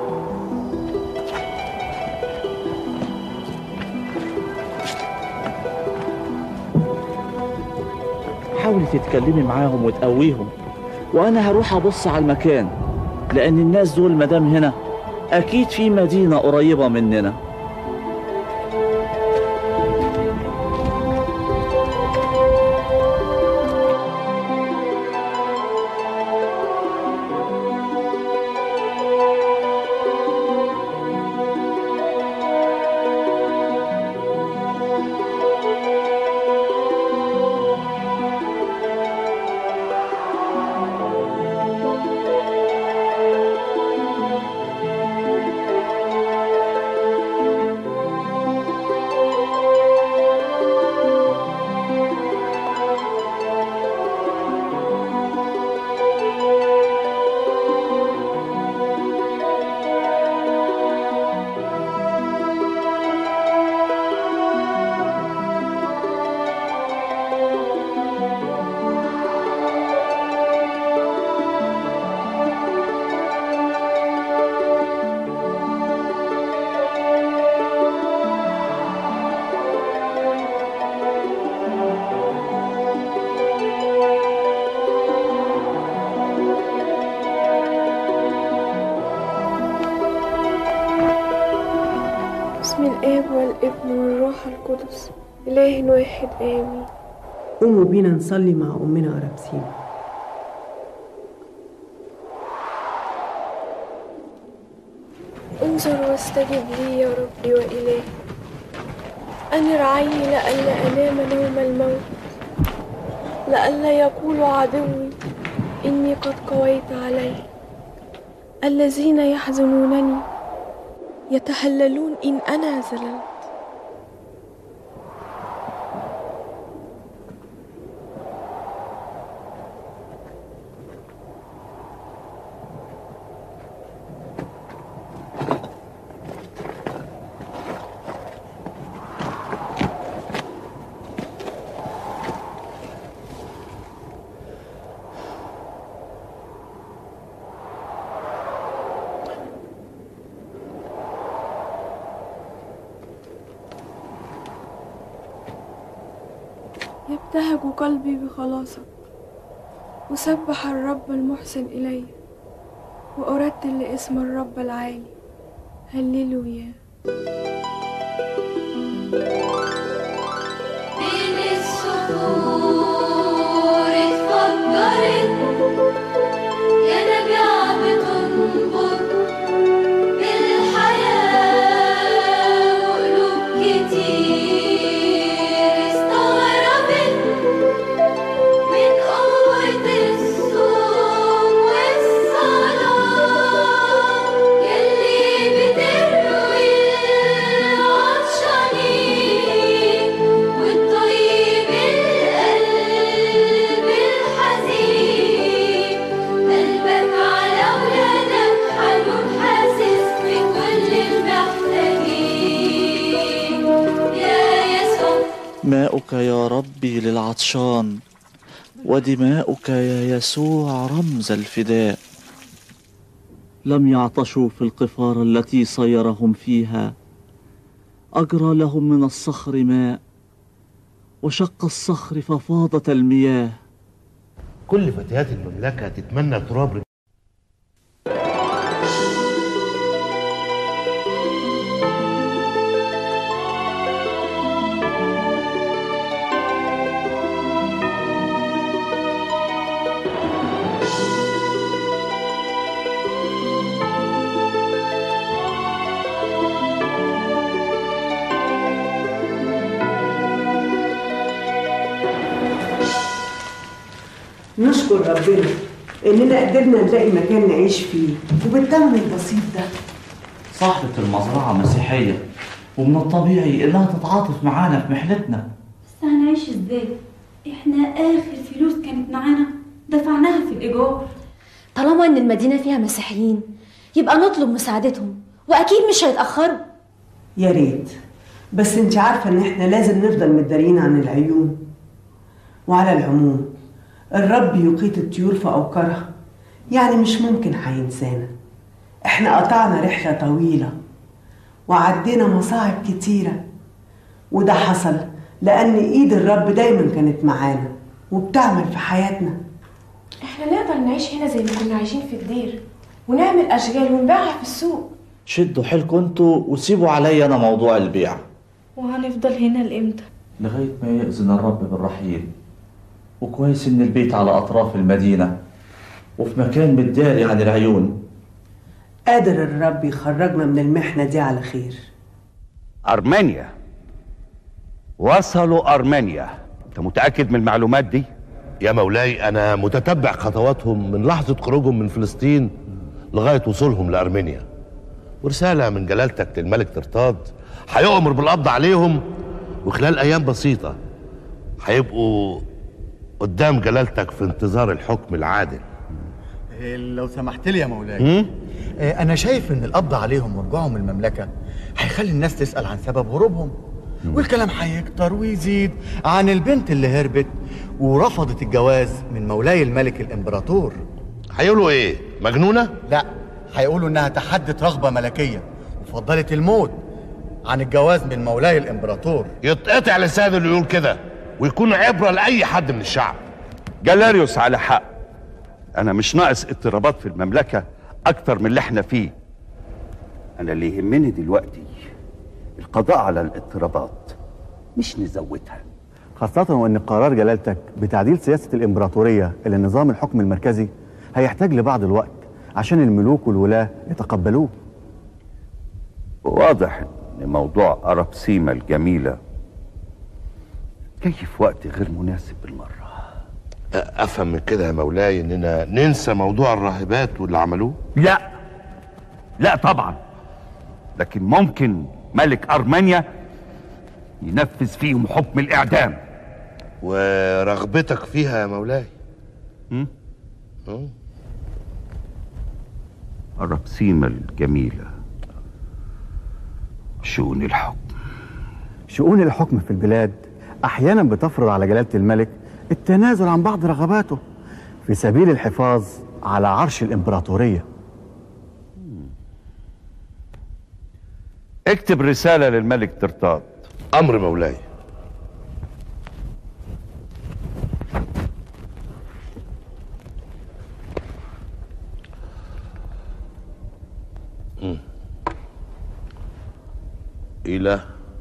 حاولي تتكلمي معاهم وتقويهم وانا هروح ابص على المكان لان الناس دول مدام هنا اكيد في مدينة قريبة مننا بسم الاب والابن والروح القدس اله واحد امين قوموا بينا نصلي مع أمنا أرابسينا انظر واستجب لي يا ربي وإلهي أنر عيني لئلا أنام نوم الموت لئلا يقول عدوي إني قد قويت عليه الذين يحزنونني يتهللون إن أنا زللت يبتهج قلبي بخلاصك أسبح الرب المحسن إلي وأرتل لاسم الرب العالي هللويا بين الصخور اتفجرت ينابيع بتنبض بالحياة وقلوب كتير استغربت من قوة الصوم والصلاة يلي بتروي العطشانين والطيب القلب الحزين قلبك على ولادك حنون حاسس بكل المحتاجين يا يسوع ماؤك يا ربي للعطشان ودماؤك يا يسوع رمز الفداء لم يعطشوا في القفار التي صيرهم فيها اجرى لهم من الصخر ماء وشق الصخر ففاضت المياه كل فتيات المملكة تتمنى تراب نشكر ربنا إننا قدرنا نلاقي مكان نعيش فيه وبالثمن البسيط ده صاحبة المزرعة مسيحية ومن الطبيعي إنها تتعاطف معانا في محنتنا بس هنعيش ازاي احنا اخر فلوس كانت معانا دفعناها في الايجار طالما ان المدينة فيها مسيحيين يبقى نطلب مساعدتهم واكيد مش هيتأخروا يا ريت بس انت عارفة ان احنا لازم نفضل متدارين عن العيون وعلى العموم الرب يقيت الطيور في أوكارها يعني مش ممكن هينسانا احنا قطعنا رحلة طويلة وعدينا مصاعب كتيرة وده حصل لأن إيد الرب دايما كانت معانا وبتعمل في حياتنا احنا نقدر نعيش هنا زي ما كنا عايشين في الدير ونعمل اشغال ونبيعها في السوق شدوا حيلكم انتوا وسيبوا عليا أنا موضوع البيع وهنفضل هنا لامتى لغاية ما يأذن الرب بالرحيل وكويس إن البيت على أطراف المدينة وفي مكان متداري عن العيون قادر الرب يخرجنا من المحنة دي على خير أرمينيا وصلوا أرمينيا أنت متأكد من المعلومات دي؟ يا مولاي أنا متتبع خطواتهم من لحظة خروجهم من فلسطين لغاية وصولهم لأرمينيا ورسالة من جلالتك للملك ترتاد هيؤمر بالقبض عليهم وخلال أيام بسيطة هيبقوا قدام جلالتك في انتظار الحكم العادل إيه، لو سمحت لي يا مولاي مم؟ إيه، انا شايف ان القبض عليهم ورجوعهم المملكه هيخلي الناس تسال عن سبب هروبهم والكلام هيكتر ويزيد عن البنت اللي هربت ورفضت الجواز من مولاي الملك الامبراطور هيقولوا ايه مجنونه لا هيقولوا انها تحدت رغبه ملكيه وفضلت الموت عن الجواز من مولاي الامبراطور يتقطع لسانه اللي يقول كده ويكون عبره لاي حد من الشعب جالاريوس على حق انا مش ناقص اضطرابات في المملكه اكتر من اللي احنا فيه انا اللي يهمني دلوقتي القضاء على الاضطرابات مش نزودها خاصة وإن قرار جلالتك بتعديل سياسة الإمبراطورية إلى نظام الحكم المركزي هيحتاج لبعض الوقت عشان الملوك والولاة يتقبلوه واضح ان موضوع ارابسيما الجميله جاي في وقت غير مناسب بالمره افهم من كده يا مولاي اننا ننسى موضوع الراهبات واللي عملوه لا لا طبعا لكن ممكن ملك ارمينيا ينفذ فيهم حكم الاعدام ورغبتك فيها يا مولاي م? مم. ارابسيما الجميله شؤون الحكم شؤون الحكم في البلاد أحيانا بتفرض على جلالة الملك التنازل عن بعض رغباته في سبيل الحفاظ على عرش الإمبراطورية اكتب رساله للملك ترتاد امر مولاي مم. إلى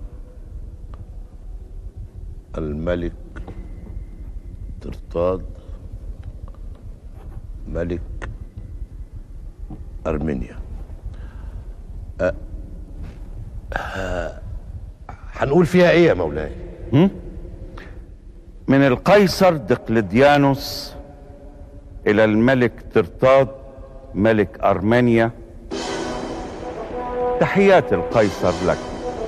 الملك ترتاد ملك أرمينيا أه ه- هنقول فيها إيه يا مولاي؟ م? من القيصر دقلديانوس الى الملك ترتاد ملك ارمينيا تحيات القيصر لك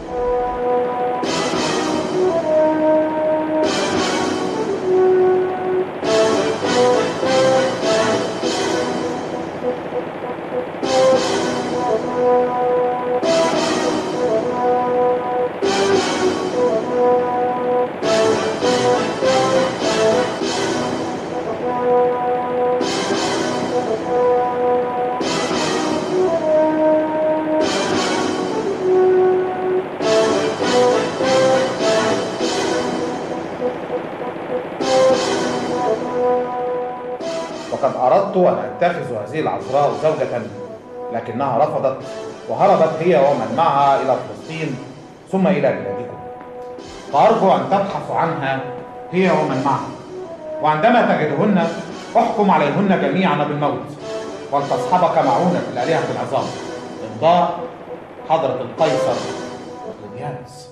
وقد أردت أن أتخذ هذه العذراء زوجة لكنها رفضت وهربت هي ومن معها إلى فلسطين ثم إلى بلادكم فأرجو أن تبحثوا عنها هي ومن معها وعندما تجدهن احكم عليهن جميعا بالموت ولتصحبك معونة الآلهة العظام إمضاء حضرة القيصر دقلديانوس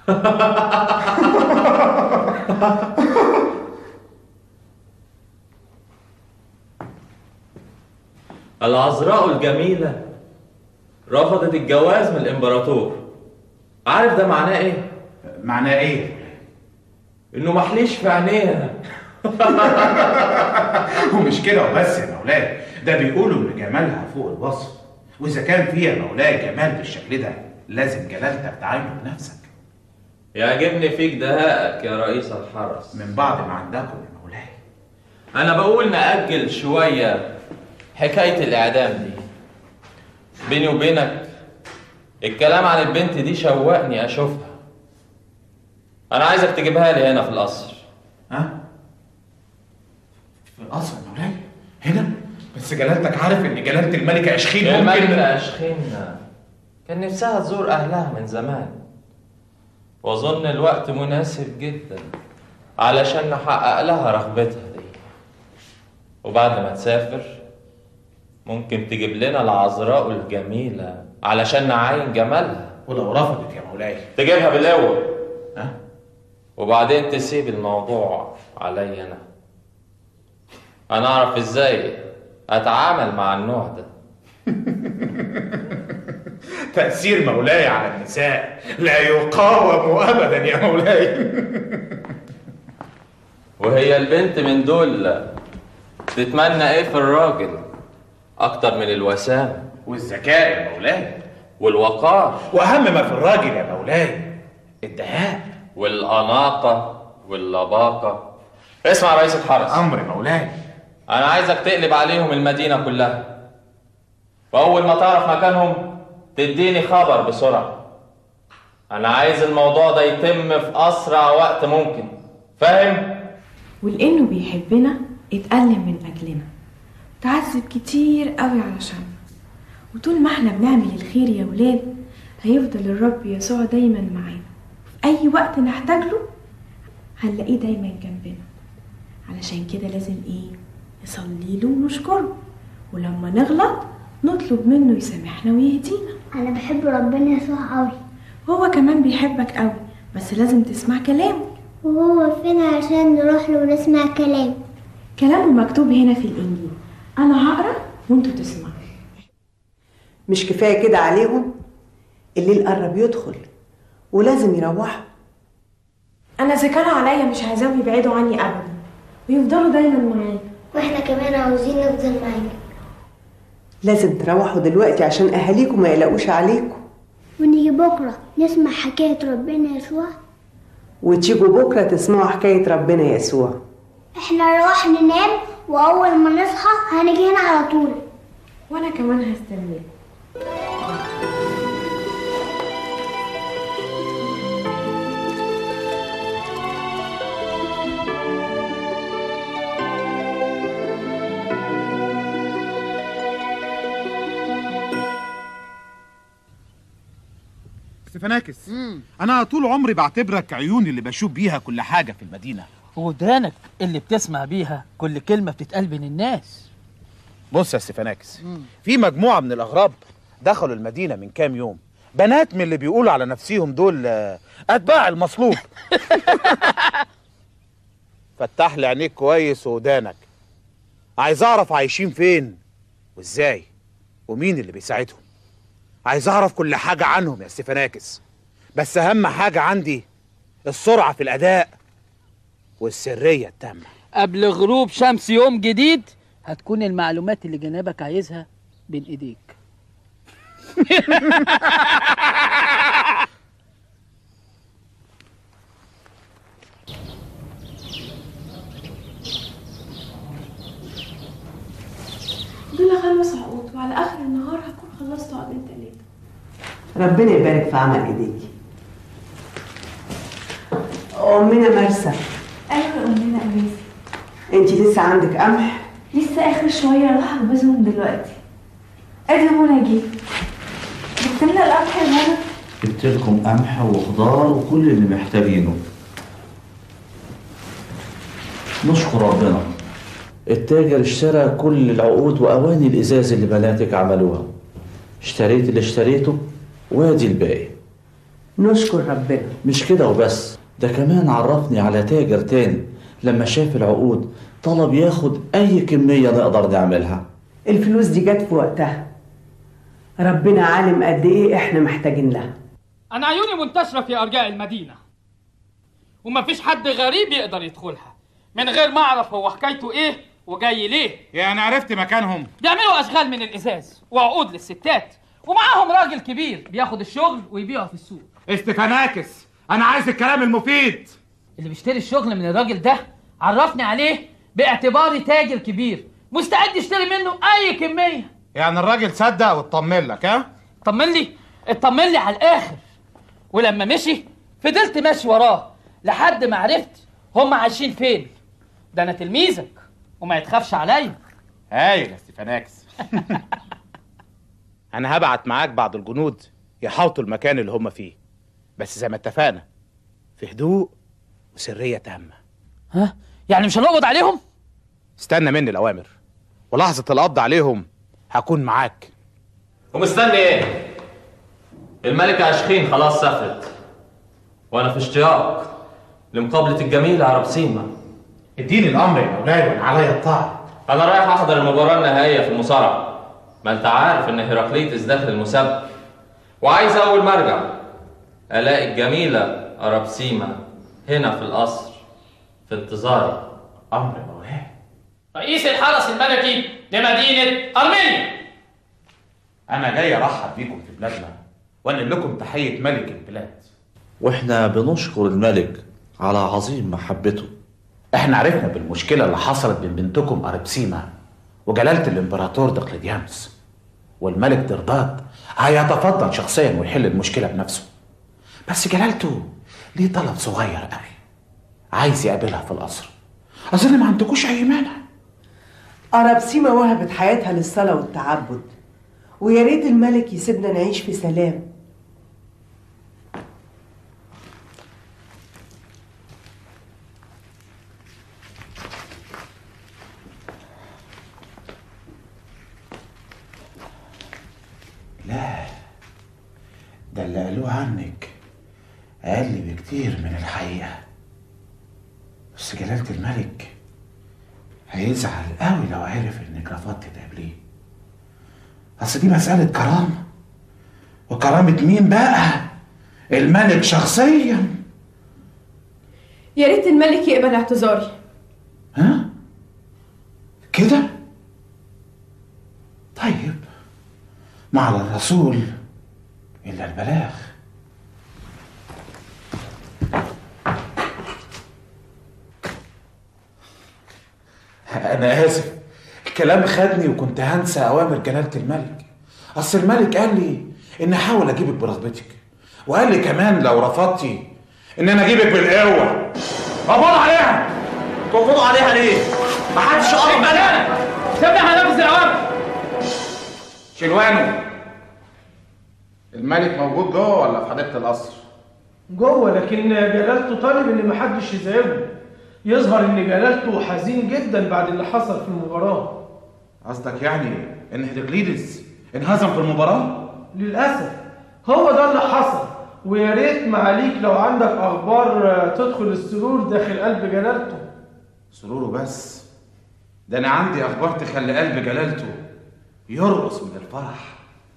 العذراء الجميلة رفضت الجواز من الإمبراطور عارف ده معناه إيه؟ معناه إيه؟ إنه محليش في عينيها ومش كده وبس يا مولاي ده بيقولوا ان جمالها فوق الوصف واذا كان في يا مولاي جمال بالشكل ده لازم جلالتك تعاينه بنفسك يعجبني فيك دهائك يا رئيس الحرس من بعد ما عندكم يا مولاي أنا بقول نأجل شوية حكاية الإعدام دي بيني وبينك الكلام عن البنت دي شوقني أشوفها أنا عايزك تجيبها لي هنا في القصر ها؟ في القصر يا مولاي هنا بس جلالتك عارف ان جلاله الملكه اشخين ممكن الملكة أشخين كان نفسها تزور أهلها من زمان وأظن الوقت مناسب جدا علشان نحقق لها رغبتها دي وبعد ما تسافر ممكن تجيب لنا العذراء الجميلة علشان نعاين جمالها ولو رفضت يا مولاي تجيبها بالقوة ها؟ وبعدين تسيب الموضوع عليا أنا أنا أعرف إزاي أتعامل مع النوع ده تأثير مولاي على النساء لا يقاوم أبدا يا مولاي وهي البنت من دول تتمنى ايه في الراجل اكتر من الوسامة والذكاء يا مولاي والوقار وأهم ما في الراجل يا مولاي الدهاء والأناقة واللباقة اسمع يا رئيس الحرس أمر مولاي أنا عايزك تقلب عليهم المدينة كلها وأول ما تعرف مكانهم تديني خبر بسرعة أنا عايز الموضوع ده يتم في أسرع وقت ممكن فاهم؟ ولانه بيحبنا اتألم من اجلنا تعذب كتير قوي علشان وطول ما احنا بنعمل الخير يا ولاد هيفضل الرب يسوع دايما معانا في اي وقت نحتاج له هنلاقيه دايما جنبنا علشان كده لازم ايه نصلي له ونشكره ولما نغلط نطلب منه يسامحنا ويهدينا انا بحب ربنا يسوع قوي هو كمان بيحبك قوي بس لازم تسمع كلامه وهو فين عشان نروح له ونسمع كلام كلامه مكتوب هنا في الانجيل انا هقرا وانتوا تسمعوا مش كفايه كده عليهم الليل قرب يدخل ولازم يروحوا انا اذا كانوا عليا مش عايزاهم يبعدوا عني ابدا ويفضلوا دايما معايا واحنا كمان عاوزين نفضل معاك لازم تروحوا دلوقتي عشان اهاليكم ما يقلقوش عليكم ونيجي بكره نسمع حكايه ربنا يسوع وتيجوا بكره تسمعوا حكايه ربنا يسوع احنا نروح ننام واول ما نصحى هنيجي هنا على طول وانا كمان هستناك استفناكس انا طول عمري بعتبرك عيوني اللي بشوف بيها كل حاجه في المدينه ودانك اللي بتسمع بيها كل كلمة بتتقال بين الناس بص يا استفناكس في مجموعه من الاغراب دخلوا المدينه من كام يوم بنات من اللي بيقولوا على نفسيهم دول آه، اتباع المصلوب فتح لي عينيك كويس ودانك عايز اعرف عايشين فين وازاي ومين اللي بيساعدهم عايز اعرف كل حاجه عنهم يا استفناكس بس اهم حاجه عندي السرعه في الاداء والسريه التامه قبل غروب شمس يوم جديد هتكون المعلومات اللي جنابك عايزها بين ايديك دول خمس عقود وعلى اخر النهار هكون خلصت عقدين تلاته ربنا يبارك في عمل ايديكي امنا مرسى ايوه يا امنا انيسه انت لسه عندك قمح لسه اخر شويه اروح اخبزهم دلوقتي ادي منى جه جبت لنا القمح يا منى جبت لكم قمح وخضار وكل اللي محتاجينه نشكر ربنا التاجر اشترى كل العقود وأواني الإزاز اللي بناتك عملوها اشتريت اللي اشتريته وادي الباقي نشكر ربنا مش كده وبس ده كمان عرفني على تاجر تاني لما شاف العقود طلب ياخد أي كمية نقدر نعملها الفلوس دي جت في وقتها ربنا عالم قد ايه احنا محتاجين لها أنا عيوني منتشرة في أرجاء المدينة ومفيش حد غريب يقدر يدخلها من غير ما أعرف هو حكايته إيه وجاي ليه يعني عرفت مكانهم بيعملوا أشغال من الإزاز وعقود للستات ومعاهم راجل كبير بياخد الشغل ويبيعه في السوق استفاناكس انا عايز الكلام المفيد اللي بيشتري الشغل من الراجل ده عرفني عليه باعتباري تاجر كبير مستعد يشتري منه أي كمية يعني الراجل صدق واطمن لك ها اطمن لي اطمن لي على الآخر ولما مشي فضلت ماشي وراه لحد ما عرفت هم عايشين فين ده أنا تلميذك وما يتخافش عليا هايل يا استفاناكس انا هبعت معاك بعض الجنود يحاوطوا المكان اللي هم فيه بس زي ما اتفقنا في هدوء وسريه تامه ها يعني مش هنقبض عليهم استنى مني الاوامر ولحظه القبض عليهم هكون معاك ومستني ايه؟ الملكة عشخين خلاص سافرت وانا في اشتياق لمقابلة الجميلة عربسيمة اديني الامر يا مولاي وانا عليا الطاعه انا رايح احضر المباراة النهائية في المصارعة ما انت عارف ان هيراقليتس داخل المسابقة وعايز اول ما ارجع الاقي الجميلة عربسيمة هنا في القصر في انتظاري امر مولاي رئيس الحرس الملكي لمدينة أرمينيا انا جاي ارحب بيكم في بلادنا وانقل لكم تحيه ملك البلاد واحنا بنشكر الملك على عظيم محبته احنا عرفنا بالمشكله اللي حصلت بين بنتكم اربسيما وجلاله الامبراطور دقلديانوس والملك درداد هيتفضل شخصيا ويحل المشكله بنفسه بس جلالته ليه طلب صغير قوي عايز يقابلها في القصر اظن ما عندكوش اي مانع أرابسيما وهبت حياتها للصلاة والتعبد ويا ريت الملك يسيبنا نعيش في سلام لا ده اللي قالوه عنك اقل بكتير من الحقيقه بس جلاله الملك هيزعل قوي لو عرف انك رفضت تقابليه اصل دي مساله كرامه وكرامه مين بقى الملك شخصيا يا ريت الملك يقبل اعتذاري كده طيب ما على الرسول الا البلاغ انا اسف الكلام خدني وكنت هنسى اوامر جلاله الملك اصل الملك قال لي اني احاول اجيبك برغبتك وقال لي كمان لو رفضتي ان انا اجيبك بالقوه قبضوا عليها تقبضوا عليها ليه؟ محدش قرب منها سيبني هنفذ الأوامر شلوانو الملك موجود جوه ولا في حديقه القصر جوه لكن جلالته طالب ان محدش يزعجه يظهر ان جلالته حزين جدا بعد اللي حصل في المباراه قصدك يعني ان هيراكليدس انهزم في المباراه للاسف هو ده اللي حصل ويا ريت معاليك لو عندك اخبار آه، تدخل السرور داخل قلب جلالته سروره بس ده انا عندي اخبار تخلي قلب جلالته يرقص من الفرح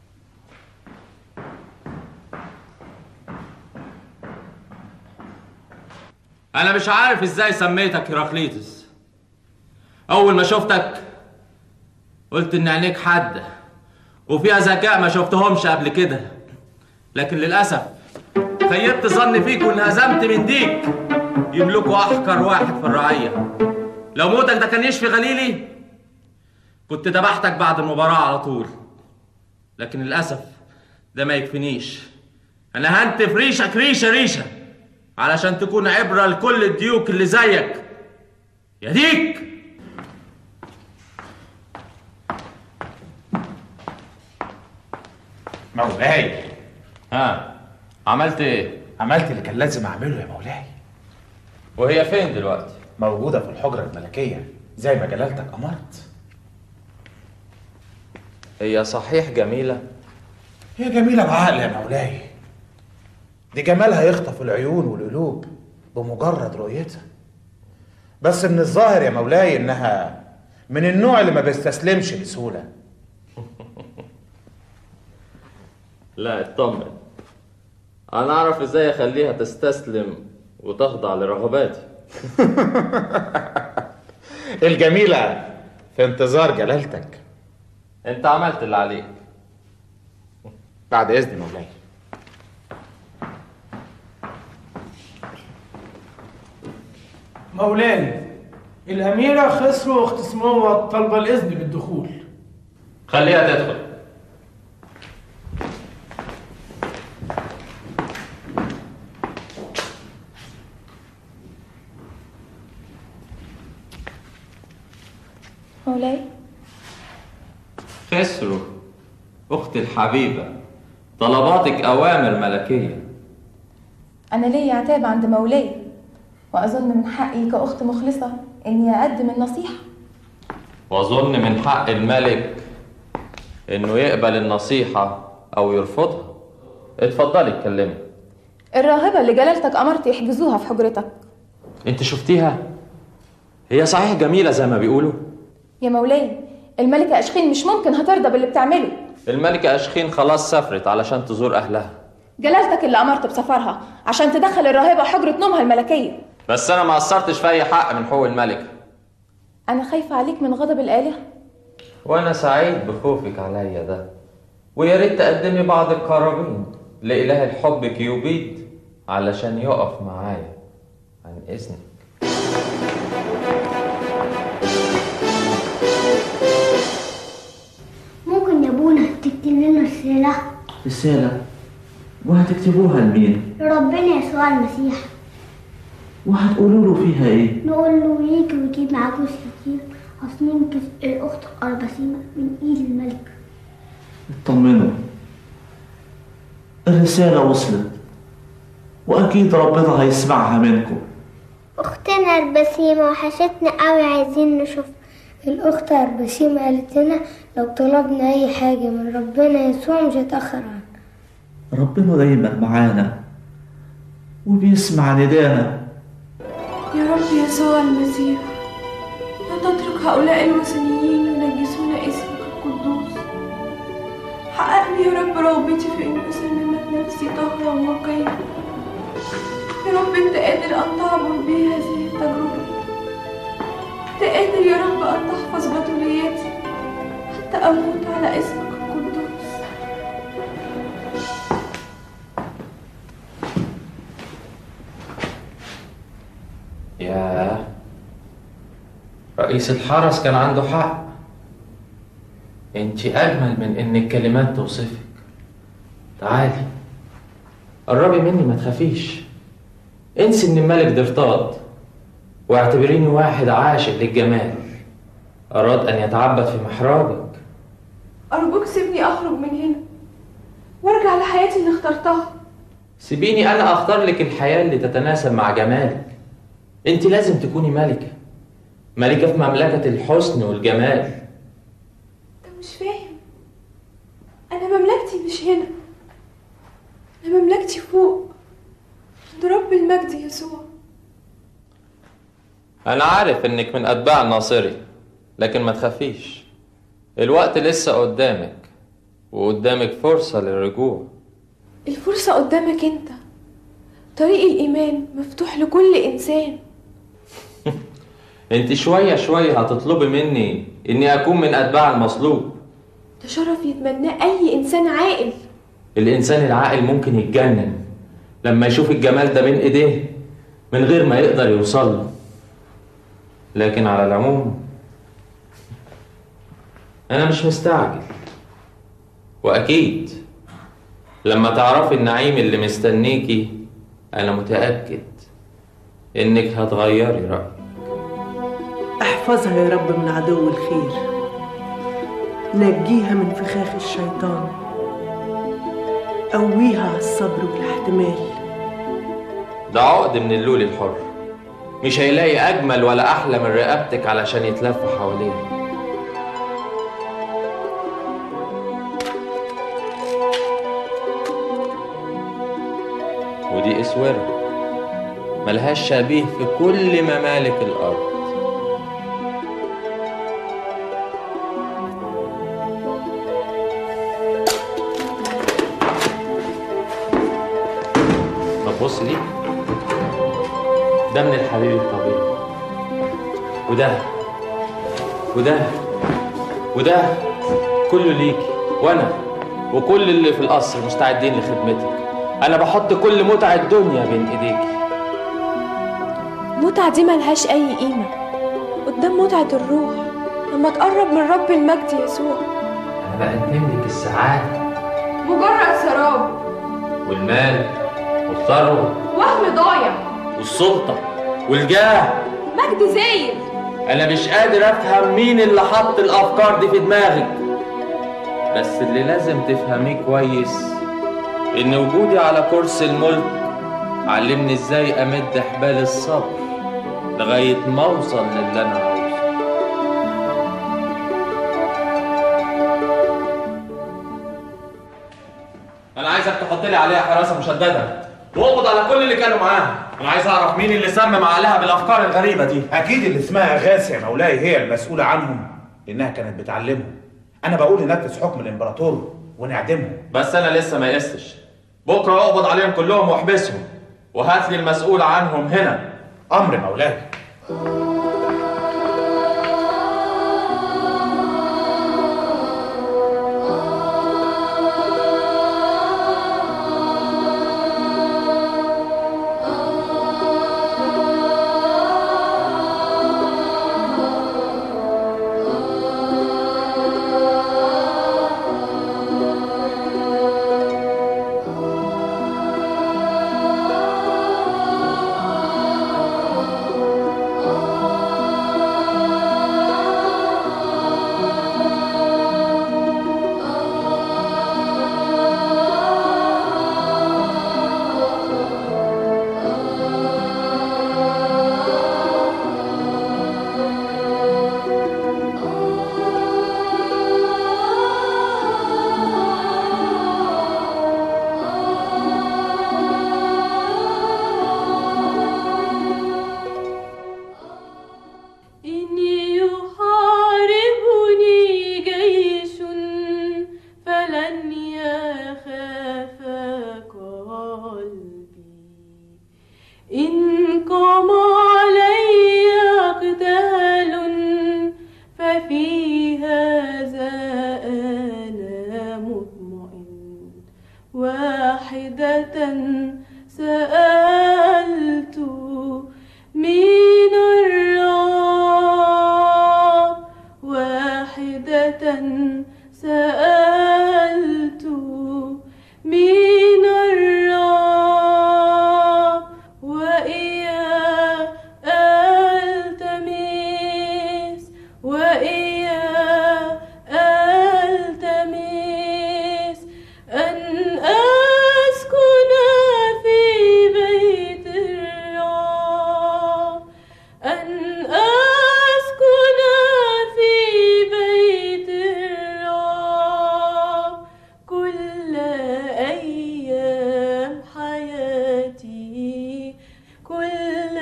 انا مش عارف ازاي سميتك هيراقليتس اول ما شفتك قلت ان عينيك حاده وفيها ذكاء ما شفتهمش قبل كده لكن للاسف خيبت ظني فيك وانهزمت من ديك يملكوا احقر واحد في الرعيه لو موتك ده كان يشفي غليلي كنت ذبحتك بعد المباراه على طول لكن للاسف ده ما يكفينيش انا هنتف ريشك ريشه ريشه علشان تكون عبره لكل الديوك اللي زيك يا ديك مولاي ها عملت ايه؟ عملت اللي كان لازم اعمله يا مولاي وهي فين دلوقتي؟ موجوده في الحجره الملكيه زي ما جلالتك امرت هي صحيح جميله هي جميله بعقل يا مولاي دي جمالها يخطف العيون والقلوب بمجرد رؤيتها بس من الظاهر يا مولاي انها من النوع اللي ما بيستسلمش بسهوله لا اطمن انا اعرف ازاي اخليها تستسلم وتخضع لرغباتي الجميله في انتظار جلالتك انت عملت اللي عليك بعد اذن مولاي مولاي الأميرة خسروا واختصموا طلب الإذن بالدخول خليها تدخل مولاي خسروا اختي الحبيبه طلباتك اوامر ملكيه أنا ليا عتاب عند مولاي وأظن من حقي كأخت مخلصة إني أقدم النصيحة واظن من حق الملك انه يقبل النصيحه او يرفضها اتفضلي اتكلمي الراهبة اللي جلالتك أمرت يحجزوها في حجرتك انت شفتيها هي صحيح جميله زي ما بيقولوا يا مولاي الملكة أشخين مش ممكن هترضى باللي بتعمله الملكه اشخين خلاص سافرت علشان تزور اهلها جلالتك اللي أمرت بسفرها عشان تدخل الراهبة حجرة نومها الملكية بس انا ما قصرتش في اي حق من حقوق الملكه أنا خايفة عليك من غضب الآلهة وانا سعيد بخوفك عليا ده ويا ريت تقدمي بعض القرابين لاله الحب كيوبيد علشان يقف معايا عن اذنك ممكن يا ابونا تكتب لنا رسالة رسالة وهتكتبوها لمين؟ لربنا يسوع المسيح وهتقولوا له فيها ايه؟ نقول له يجي ويجيب معاه فلوس كتير عشان ينقذ الأخت أربسيمة من إيد الملك اطمنوا الرسالة وصلت وأكيد ربنا هيسمعها منكم أختنا البسيمة وحشتنا قوي عايزين نشوف الأخت البسيمة قالت لنا لو طلبنا أي حاجة من ربنا يسوع مش هيتأخر عنها ربنا دايما معانا وبيسمع ندانا يا رب يسوع المسيح لا تترك هؤلاء الوثنيين ينجسون اسمك القدوس حققني يا رب رغبتي في أن أسلمك نفسي طهرة ونقية يا رب أنت قادر أن تعبر بي هذه التجربة أنت قادر يا رب أن تحفظ بطولياتي حتى أموت على اسمك القدوس ياه رئيس الحرس كان عنده حق انت اجمل من ان الكلمات توصفك تعالي قربي مني ما تخافيش انسي ان الملك ده ارتاض واعتبريني واحد عاشق للجمال اراد ان يتعبد في محرابك أرجوك سيبني أخرج من هنا وارجع لحياتي اللي اخترتها سيبيني انا اختار لك الحياه اللي تتناسب مع جمالك انت لازم تكوني ملكه ملكه في مملكه الحسن والجمال أنت مش فاهم أنا مملكتي مش هنا أنا مملكتي فوق عند رب المجد يسوع انا عارف انك من اتباع الناصري لكن ما تخافيش الوقت لسه قدامك وقدامك فرصه للرجوع الفرصة قدامك أنت طريق الإيمان مفتوح لكل إنسان انت شويه شويه هتطلبي مني اني اكون من اتباع المصلوب ده شرف يتمناه أي إنسان عاقل الانسان العاقل ممكن يتجنن لما يشوف الجمال ده بين ايديه من غير ما يقدر يوصل له لكن على العموم انا مش مستعجل واكيد لما تعرفي النعيم اللي مستنيكي انا متاكد انك هتغيري رايك احفظها يا رب من عدو الخير نجيها من فخاخ الشيطان قويها على الصبر والاحتمال ده عقد من اللول الحر مش هيلاقي اجمل ولا احلى من رقبتك علشان يتلف حواليه اسوره ملهاش شبيه في كل ممالك الارض طب بص دي ده من الحبيب الطبيعي وده وده وده كله ليكي وانا وكل اللي في القصر مستعدين لخدمتك انا بحط كل متع الدنيا بين ايديكي المتعة دي ملهاش أي قيمة قدام متعة الروح لما تقرب من رب المجد يسوع انا بقدم لك السعاده مجرد سراب والمال والثروه وهم ضايع والسلطه والجاه مجد زايد انا مش قادر افهم مين اللي حط الافكار دي في دماغك بس اللي لازم تفهميه كويس ان وجودي على كرسي الملك علمني ازاي امد حبال الصبر لغايه ما اوصل للي انا عاوزه انا عايزك تحط لي عليها حراسه مشدده واقبض على كل اللي كانوا معاها انا عايز اعرف مين اللي سمم عقلها بالافكار الغريبه دي اكيد اللي اسمها غاسي يا مولاي هي المسؤوله عنهم لانها كانت بتعلمهم انا بقول ننفذ حكم الامبراطور ونعدمهم بس انا لسه ما يئستش بكره اقبض عليهم كلهم واحبسهم وهات لي المسؤول عنهم هنا امر مولاي إن يحاربني جيش فلن يخاف قلبي إن قام علي قتال ففي هذا أنا مطمئن واحدة سألت من الرب واحدة سألت من الرب وإياه ألتمس وإياه ألتمس أن أسكن في بيت الرب أن أسكن في بيت الرب كل أيام حياتي كل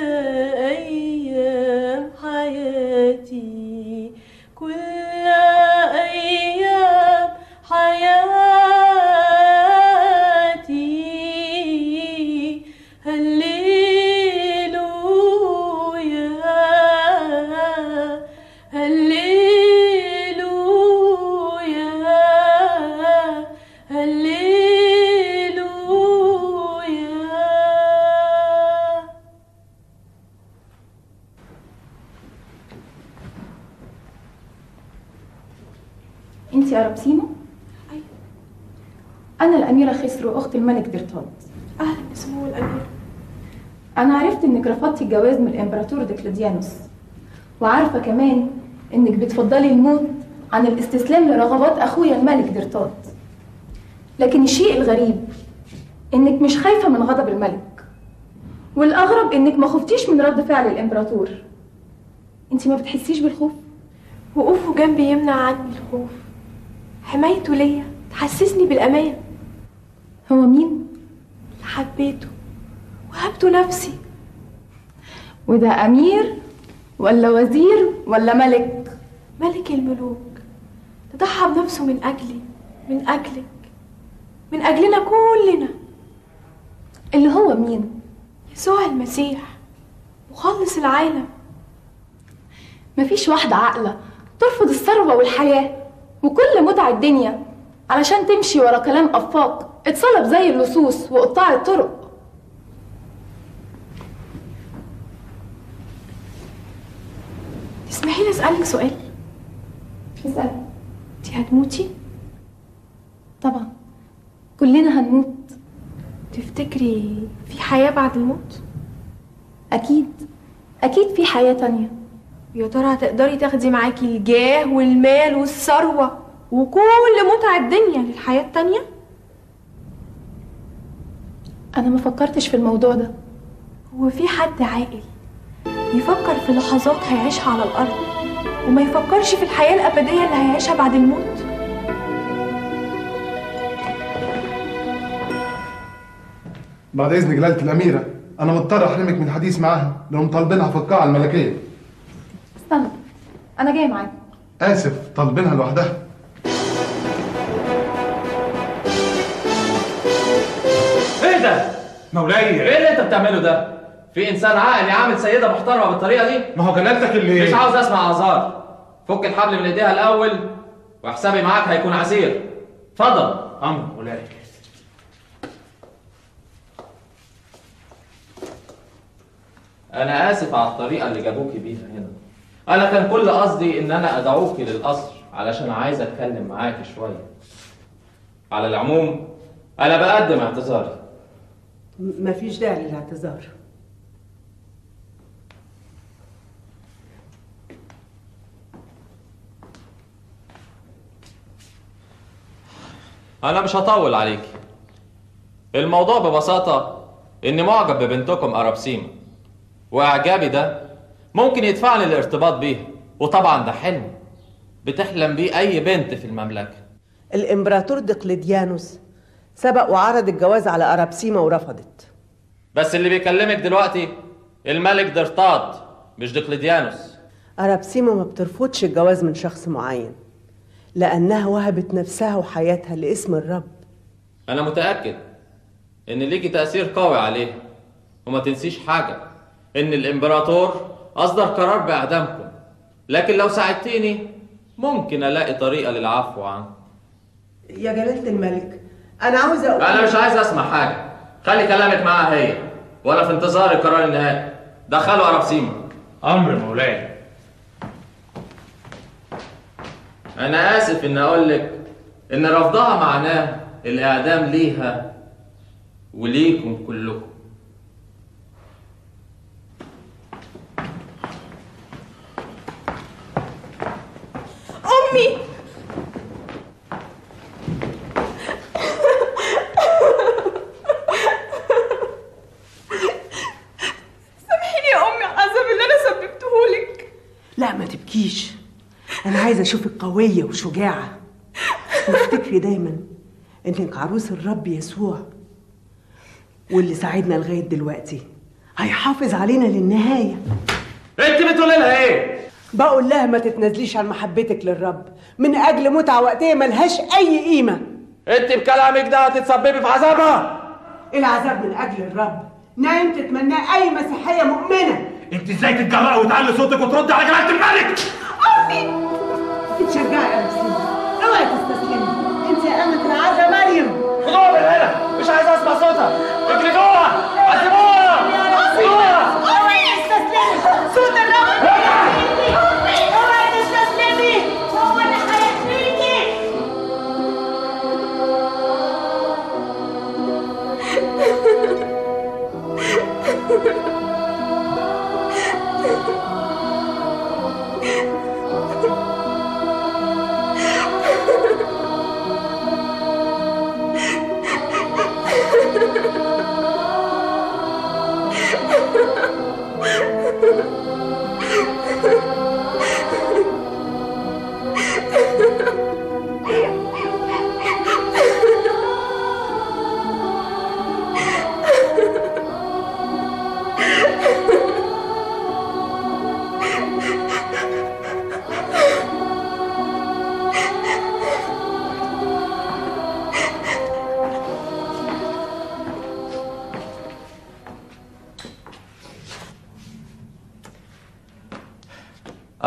أيام حياتي كل أيام حياتي هللويا هللويا هللويا انت يا ربسيمو انا الاميره خسرو اخت الملك درطاد أهلا بسمو الأمير انا عرفت انك رفضتي الجواز من الامبراطور ديكلوديانوس وعارفه كمان انك بتفضلي الموت عن الاستسلام لرغبات اخويا الملك درطاد لكن الشيء الغريب انك مش خايفه من غضب الملك والاغرب انك ما خفتيش من رد فعل الامبراطور انت ما بتحسيش بالخوف وقوفه جنبي يمنع عني الخوف حمايته ليا تحسسني بالأمان هو مين؟ اللي حبيته وهبت نفسي وده أمير ولا وزير ولا ملك ملك الملوك تضحى بنفسه من أجلي من أجلك من أجلنا كلنا اللي هو مين؟ يسوع المسيح مخلص العالم مفيش واحدة عاقلة ترفض الثروة والحياة وكل متع الدنيا علشان تمشي ورا كلام أفاق اتصلب زي اللصوص وقطاع الطرق تسمحي لي أسألك سؤال اسأل انتي هتموتي طبعا كلنا هنموت تفتكري في حياة بعد الموت أكيد أكيد في حياة تانية يا ترى هتقدري تاخدي معاكي الجاه والمال والثروة وكل متع الدنيا للحياة التانية أنا ما فكرتش في الموضوع ده هو في حد عاقل يفكر في لحظات هيعيشها على الأرض وما يفكرش في الحياة الأبدية اللي هيعيشها بعد الموت بعد اذن جلاله الاميره انا مضطر احرمك من الحديث معاها لانهم طالبينها في القاعه الملكيه استنى أنا جاي معاك اسف طالبينها لوحدها ايه ده؟ مولاي ايه اللي انت بتعمله ده؟ في انسان عاقل يعامل سيده محترمه بالطريقه دي؟ ما هو جلالتك اللي مش عاوز اسمع اعذار فك الحبل من ايديها الاول وحسابي معاك هيكون عسير اتفضل امر مولاي انا اسف على الطريقه اللي جابوكي بيها هنا انا كان كل قصدي ان انا ادعوكي للقصر علشان عايز اتكلم معاكي شويه على العموم انا بقدم اعتذاري مفيش داعي للاعتذار انا مش هطول عليكي الموضوع ببساطه اني معجب ببنتكم ارابسيما واعجابي ده ممكن يدفعني للارتباط بيها وطبعا ده حلم بتحلم بيه اي بنت في المملكه الامبراطور دقلديانوس سبق وعرض الجواز على ارابسيما ورفضت بس اللي بيكلمك دلوقتي الملك درطاد مش دقلديانوس ارابسيما ما بترفضش الجواز من شخص معين لانها وهبت نفسها وحياتها لاسم الرب انا متاكد ان ليكي تاثير قوي عليه وما تنسيش حاجه ان الامبراطور اصدر قرار باعدامكم لكن لو ساعدتيني ممكن الاقي طريقه للعفو عنه يا جلالة الملك انا عاوزه اقول انا مش عايز اسمع حاجه خلي كلامك معاها هي وانا في انتظار القرار النهائي دخلوا ارابسيما امر مولاي انا اسف ان اقول لك ان رفضها معناه الاعدام ليها وليكم كلكم أمي سامحيني يا أمي على العذاب اللي أنا سببتهولك لا ما تبكيش انا عايزه اشوفك قويه وشجاعه وافتكري دايما انك عروس الرب يسوع واللي ساعدنا لغايه دلوقتي هيحافظ علينا للنهايه انت بتقولي لها ايه بقول لها ما تتنازليش عن محبتك للرب من اجل متعه وقتيه ملهاش اي قيمه انت بكلامك ده هتتسببي في عذابها العذاب من اجل الرب نايم تتمناه اي مسيحيه مؤمنه انت ازاي تتجرأي وتعلي صوتك وترد على جلالة الملك امي اتشجعي يا مسلمة اوعي تستسلمي انت يا امة العذراء مريم خدوها من هنا مش عايز اسمع صوتها اجلدوها قسموها سيبوها اوعي تستسلمي صوت الرب اوعي تستسلمي هو اللي هيحميكي Ha ha ha!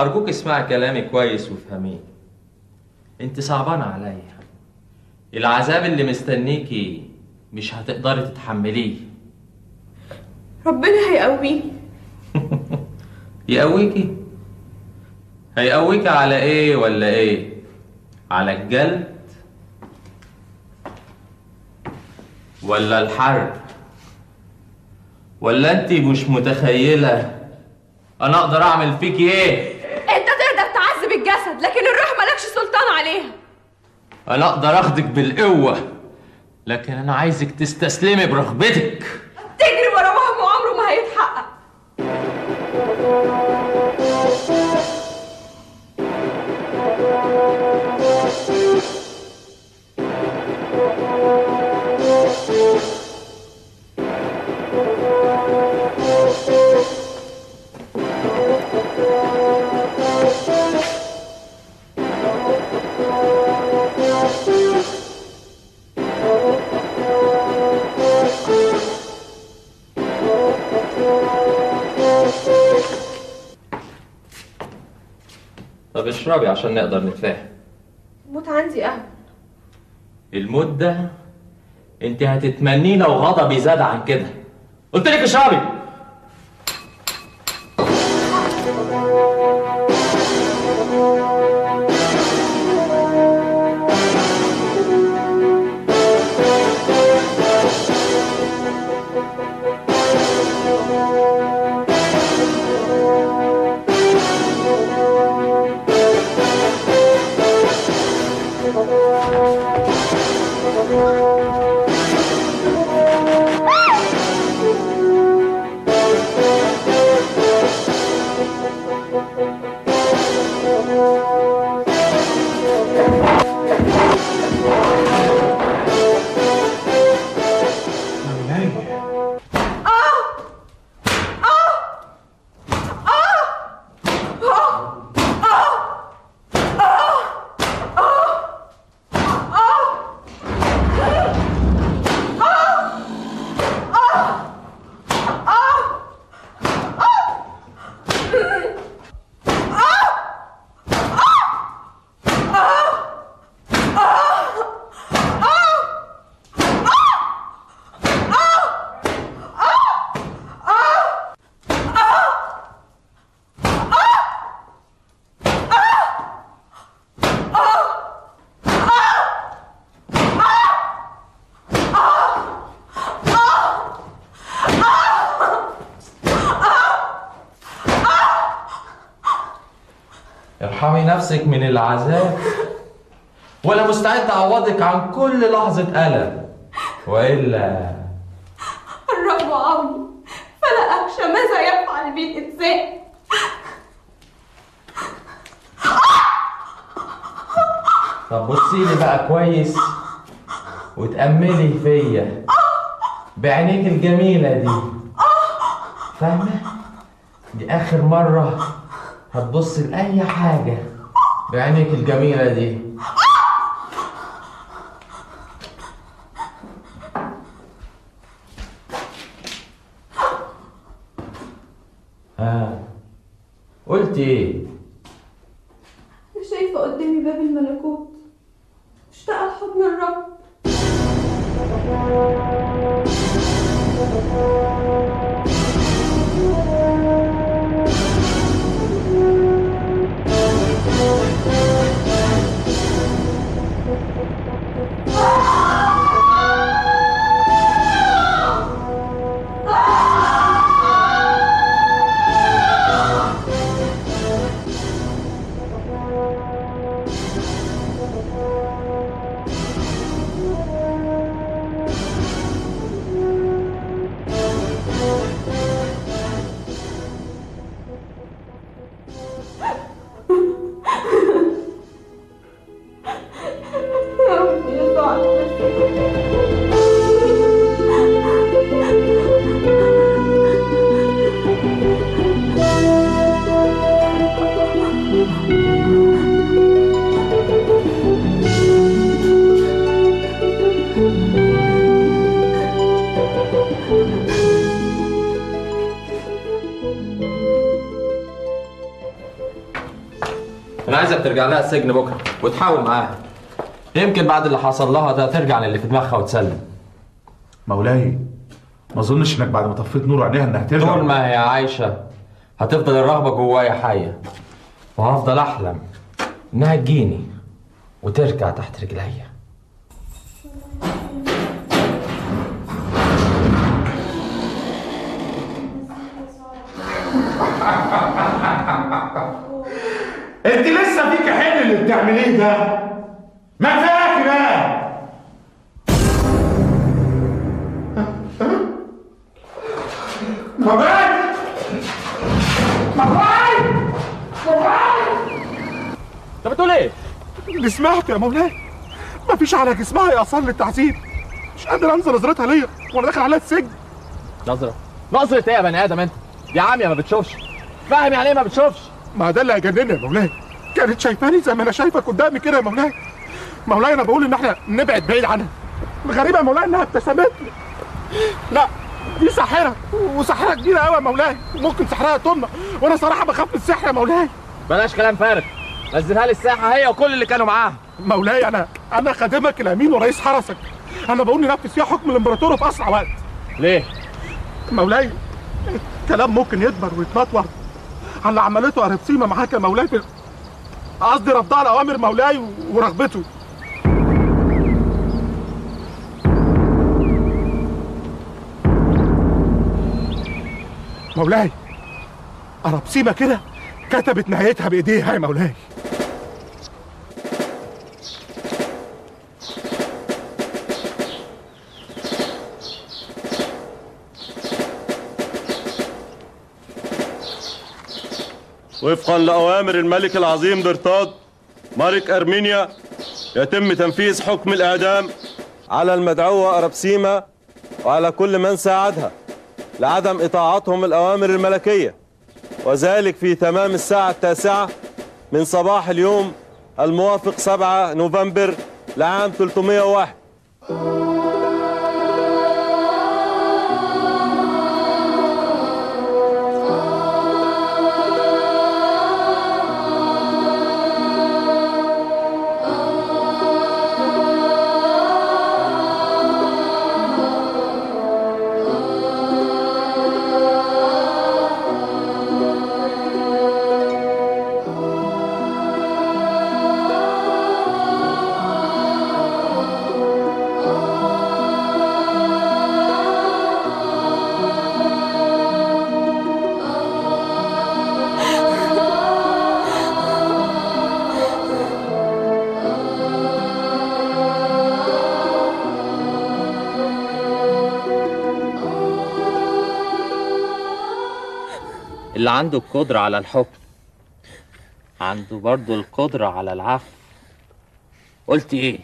أرجوك اسمعي كلامي كويس وافهميه انت صعبانة عليا العذاب اللي مستنيكي مش هتقدري تتحمليه ربنا هيقويني يقويكي هيقويكي على ايه ولا ايه على الجلد ولا الحرب ولا انت مش متخيله انا اقدر اعمل فيكي ايه انت تقدر تعذب الجسد لكن الروح مالكش سلطان عليها انا اقدر اخدك بالقوه لكن انا عايزك تستسلمي برغبتك تجري ورا وهم وعمره ما هيتحقق طب اشربي عشان نقدر نتفاهم موت عندي قهوة الموت ده انت هتتمنيه لو غضبي زاد عن كده قلت لك اشربي ارحمي نفسك من العذاب وانا مستعد اعوضك عن كل لحظة ألم والا الرب عوني فلا أخشى ماذا يفعل بي الإنسان طب بصي لي بقى كويس وتأملي فيا بعينيك الجميلة دي فاهمة؟ دي آخر مرة هتبص لأي حاجة بعينيك الجميلة دي ها قلت ايه؟ أنا شايفة قدامي باب الملكوت مشتاقة لحضن الرب Thank you. عايزك ترجع لها السجن بكره وتحاول معاها يمكن بعد اللي حصل لها ده ترجع للي في دماغها وتسلم مولاي ما اظنش انك بعد ما طفيت نور عينيها انها ترجع طول ما هي عايشه هتفضل الرغبه جوايا حيه وهفضل احلم انها تجيني وترجع تحت رجليا انت لسه فيك حل اللي بتعمليه ده ما كفاك بقى مولاي مولاي مولاي انت بتقول ايه؟ اللي سمعت يا مولاي مفيش على جسمها يأثر لي التعذيب مش قادر انزل نظرتها ليا وانا داخل عليها السجن نظرة نظرة ايه يا بني ادم انت؟ دي عامية ما بتشوفش فاهم يعني ايه ما بتشوفش؟ ما ده اللي هيجنني يا مولاي كانت شايفاني زي ما انا شايفك قدامي كده يا مولاي مولاي انا بقول ان احنا نبعد بعيد عنها الغريبه يا مولاي انها ابتسمت لي لا دي ساحره وساحره كبيره قوي يا مولاي ممكن سحرها تمنع وانا صراحه بخاف من السحر يا مولاي بلاش كلام فارغ نزلها لي الساحة هي وكل اللي كانوا معاها مولاي انا انا خادمك الامين ورئيس حرسك انا بقول ننفذ فيها حكم الامبراطور في اسرع وقت ليه؟ مولاي الكلام ممكن يكبر ويتنطور على اللي عملته اربسيمه معاك يا مولاي في قصدي رفضها لاوامر مولاي ورغبته مولاي اربسيمه كده كتبت نهايتها بايديها يا مولاي وفقا لأوامر الملك العظيم برطاد ملك أرمينيا يتم تنفيذ حكم الإعدام على المدعوة أربسيما وعلى كل من ساعدها لعدم إطاعتهم الأوامر الملكية وذلك في تمام الساعة التاسعة من صباح اليوم الموافق 7 نوفمبر لعام 301 اللي عنده القدرة على الحكم عنده برضو القدرة على العفو قلت ايه؟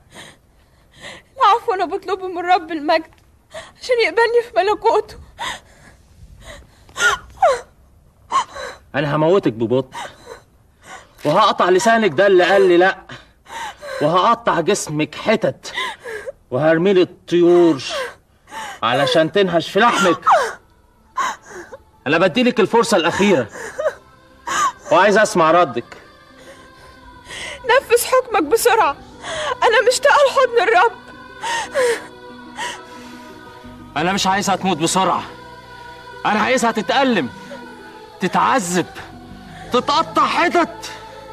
العفو انا بطلبه من رب المجد عشان يقبلني في ملكوته انا هموتك ببطء وهقطع لسانك ده اللي قال لي لا وهقطع جسمك حتت وهرمي لي الطيور علشان تنهش في لحمك انا بديلك الفرصة الأخيرة وعايز اسمع ردك نفذ حكمك بسرعة أنا مشتاقة لحضن الرب انا مش عايزها تموت بسرعة انا عايزها تتألم تتعذب تتقطع حتت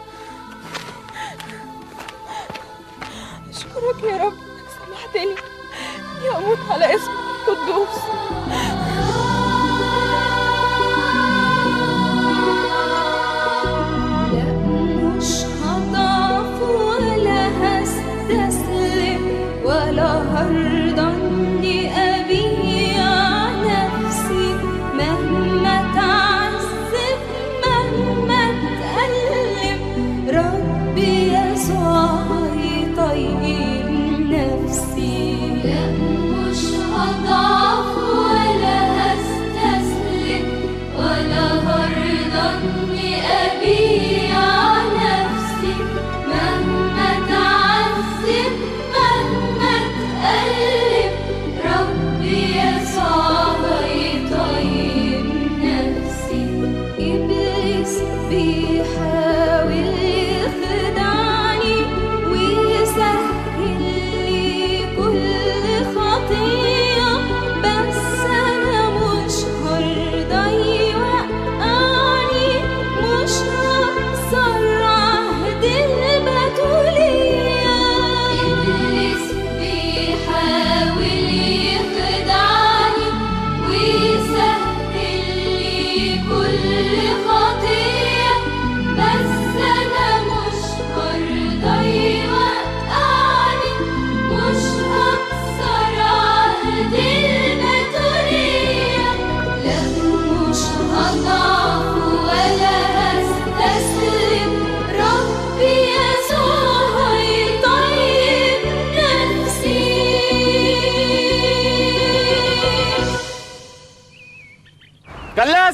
أشكرك يا رب إنك سمحت لي إني أموت على اسمك القدوس مش هضعف ولا هستسلم ولا هرضى اني ابيع نفسي مهما تعذب مهما تألم ربي يسوع يطيب نفسي لا مش هضعف ولا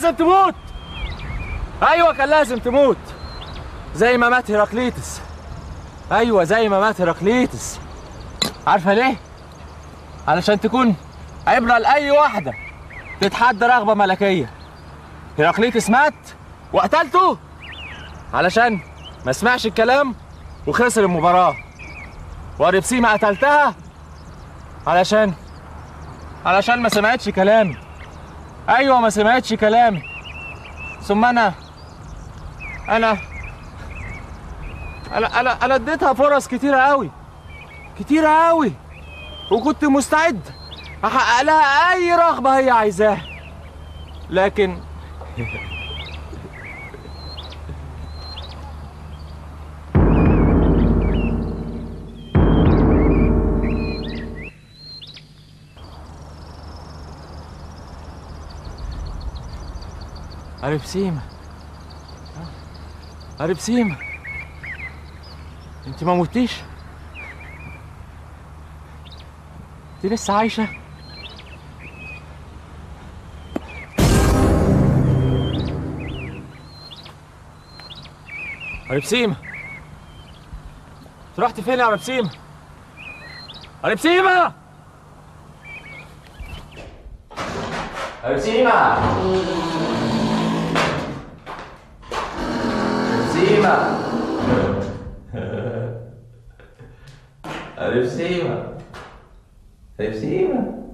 لازم تموت ايوه كان لازم تموت زي ما مات هيراقليتس ايوه زي ما مات هيراقليتس عارفه ليه علشان تكون عبره لاي واحده تتحدى رغبه ملكيه هيراقليتس مات وقتلته علشان ما سمعش الكلام وخسر المباراه وربسيمة قتلتها علشان علشان ما سمعتش كلامي ايوه ما سمعتش كلامي ثم انا انا انا انا انا اديتها فرص كتيره قوي كتيره قوي وكنت مستعد احقق لها اي رغبه هي عايزاها لكن أربسيمة أربسيمة أنت ما موتيش؟ أنت لسه عايشة؟ أربسيمة أنت رحت فين يا أربسيمة؟ أربسيمة أرسيمة أرسيمة أرسيمة أرسيمة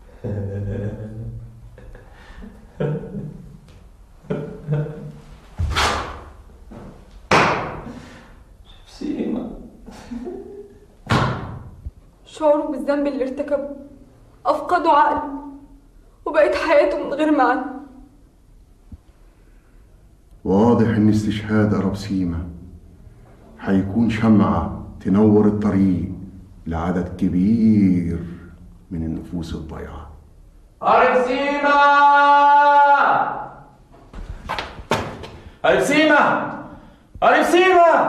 سيما شعوره بالذنب اللي ارتكبه أفقده عقله وبقت حياته من غير معنى واضح ان استشهاد أرابسيما هيكون شمعة تنور الطريق لعدد كبير من النفوس الضيعة أرسيمة أربسيمة أربسيمة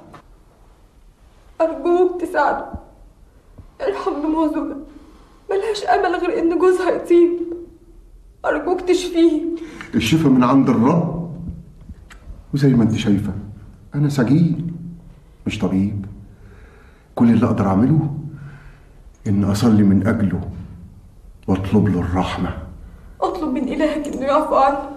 أرجوك تساعده ارحم دموع زوجها ملهاش أمل غير إن جوزها يطيب أرجوك تشفيه الشفا من عند الرب وزي ما انت شايفة أنا سجين مش طبيب كل اللي أقدر أعمله إن أصلي من أجله وأطلب له الرحمة أطلب من إلهك إنه يعفو عنه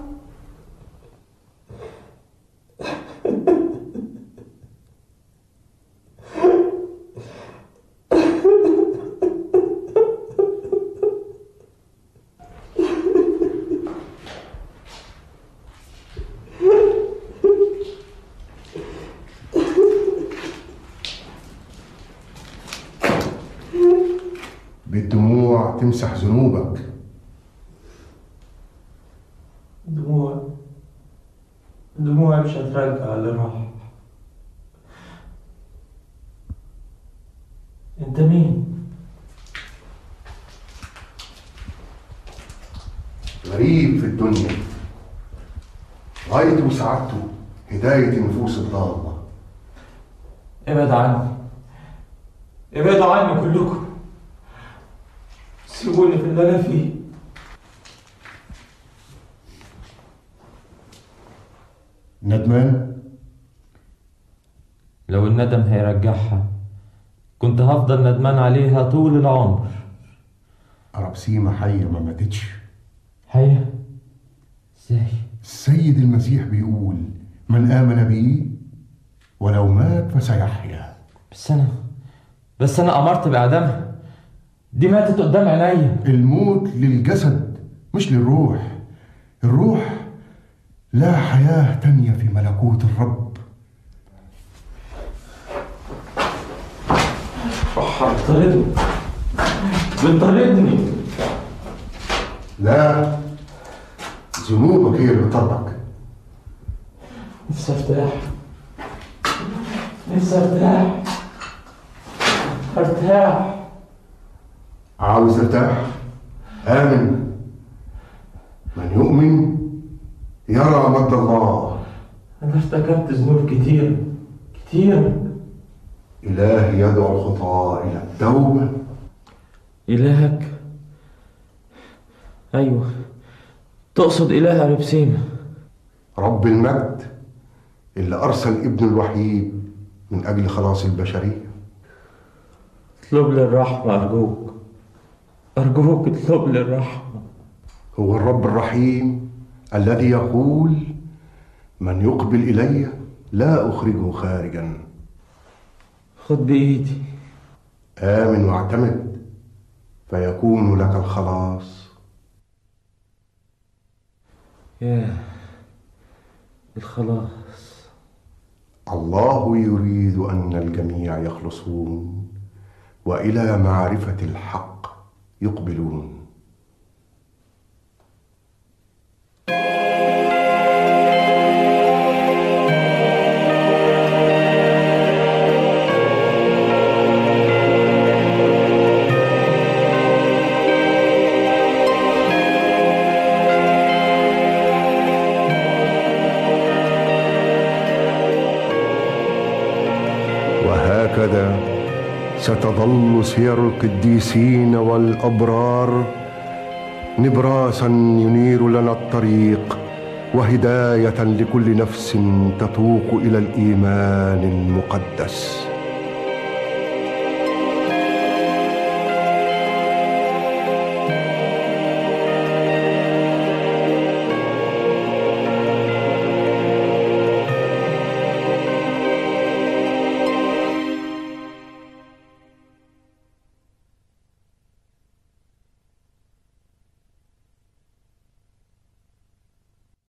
بالدموع تمسح ذنوبك دموع دموعي مش هترجع اللي راح انت مين؟ غريب في الدنيا غايته وسعادته هداية النفوس الضالة ابعد عني ابعدوا عني كلكم سيبوني في اللي انا فيه ندمان لو الندم هيرجعها كنت هفضل ندمان عليها طول العمر أرابسيما حية ما ماتتش حية ازاي السيد المسيح بيقول من آمن بي ولو مات فسيحيا بس أنا بس أنا أمرت بإعدامها دي ماتت قدام عينيا الموت للجسد مش للروح الروح لا حياة تانية في ملكوت الرب هطرده بتطردني لا ذنوبك هي اللي بتطردك نفسي ارتاح نفسي ارتاح ارتاح عاوز ترتاح آمن من يؤمن يرى مجد الله أنا ارتكبت ذنوب كتير كتير إله يدعو الخطاة إلى التوبة إلهك أيوة تقصد إله أربسيمة رب المجد اللي أرسل ابنه الوحيد من أجل خلاص البشرية اطلب لي الرحمة أرجوك أرجوك اطلب لي الرحمة هو الرب الرحيم الذي يقول من يقبل إلي لا أخرجه خارجا خد بإيدي آمن واعتمد فيكون لك الخلاص ياه الخلاص الله يريد أن الجميع يخلصون وإلى معرفة الحق يقبلون وهكذا ستظل سير القديسين والابرار نبراسا ينير لنا الطريق وهدايه لكل نفس تتوق الى الايمان المقدس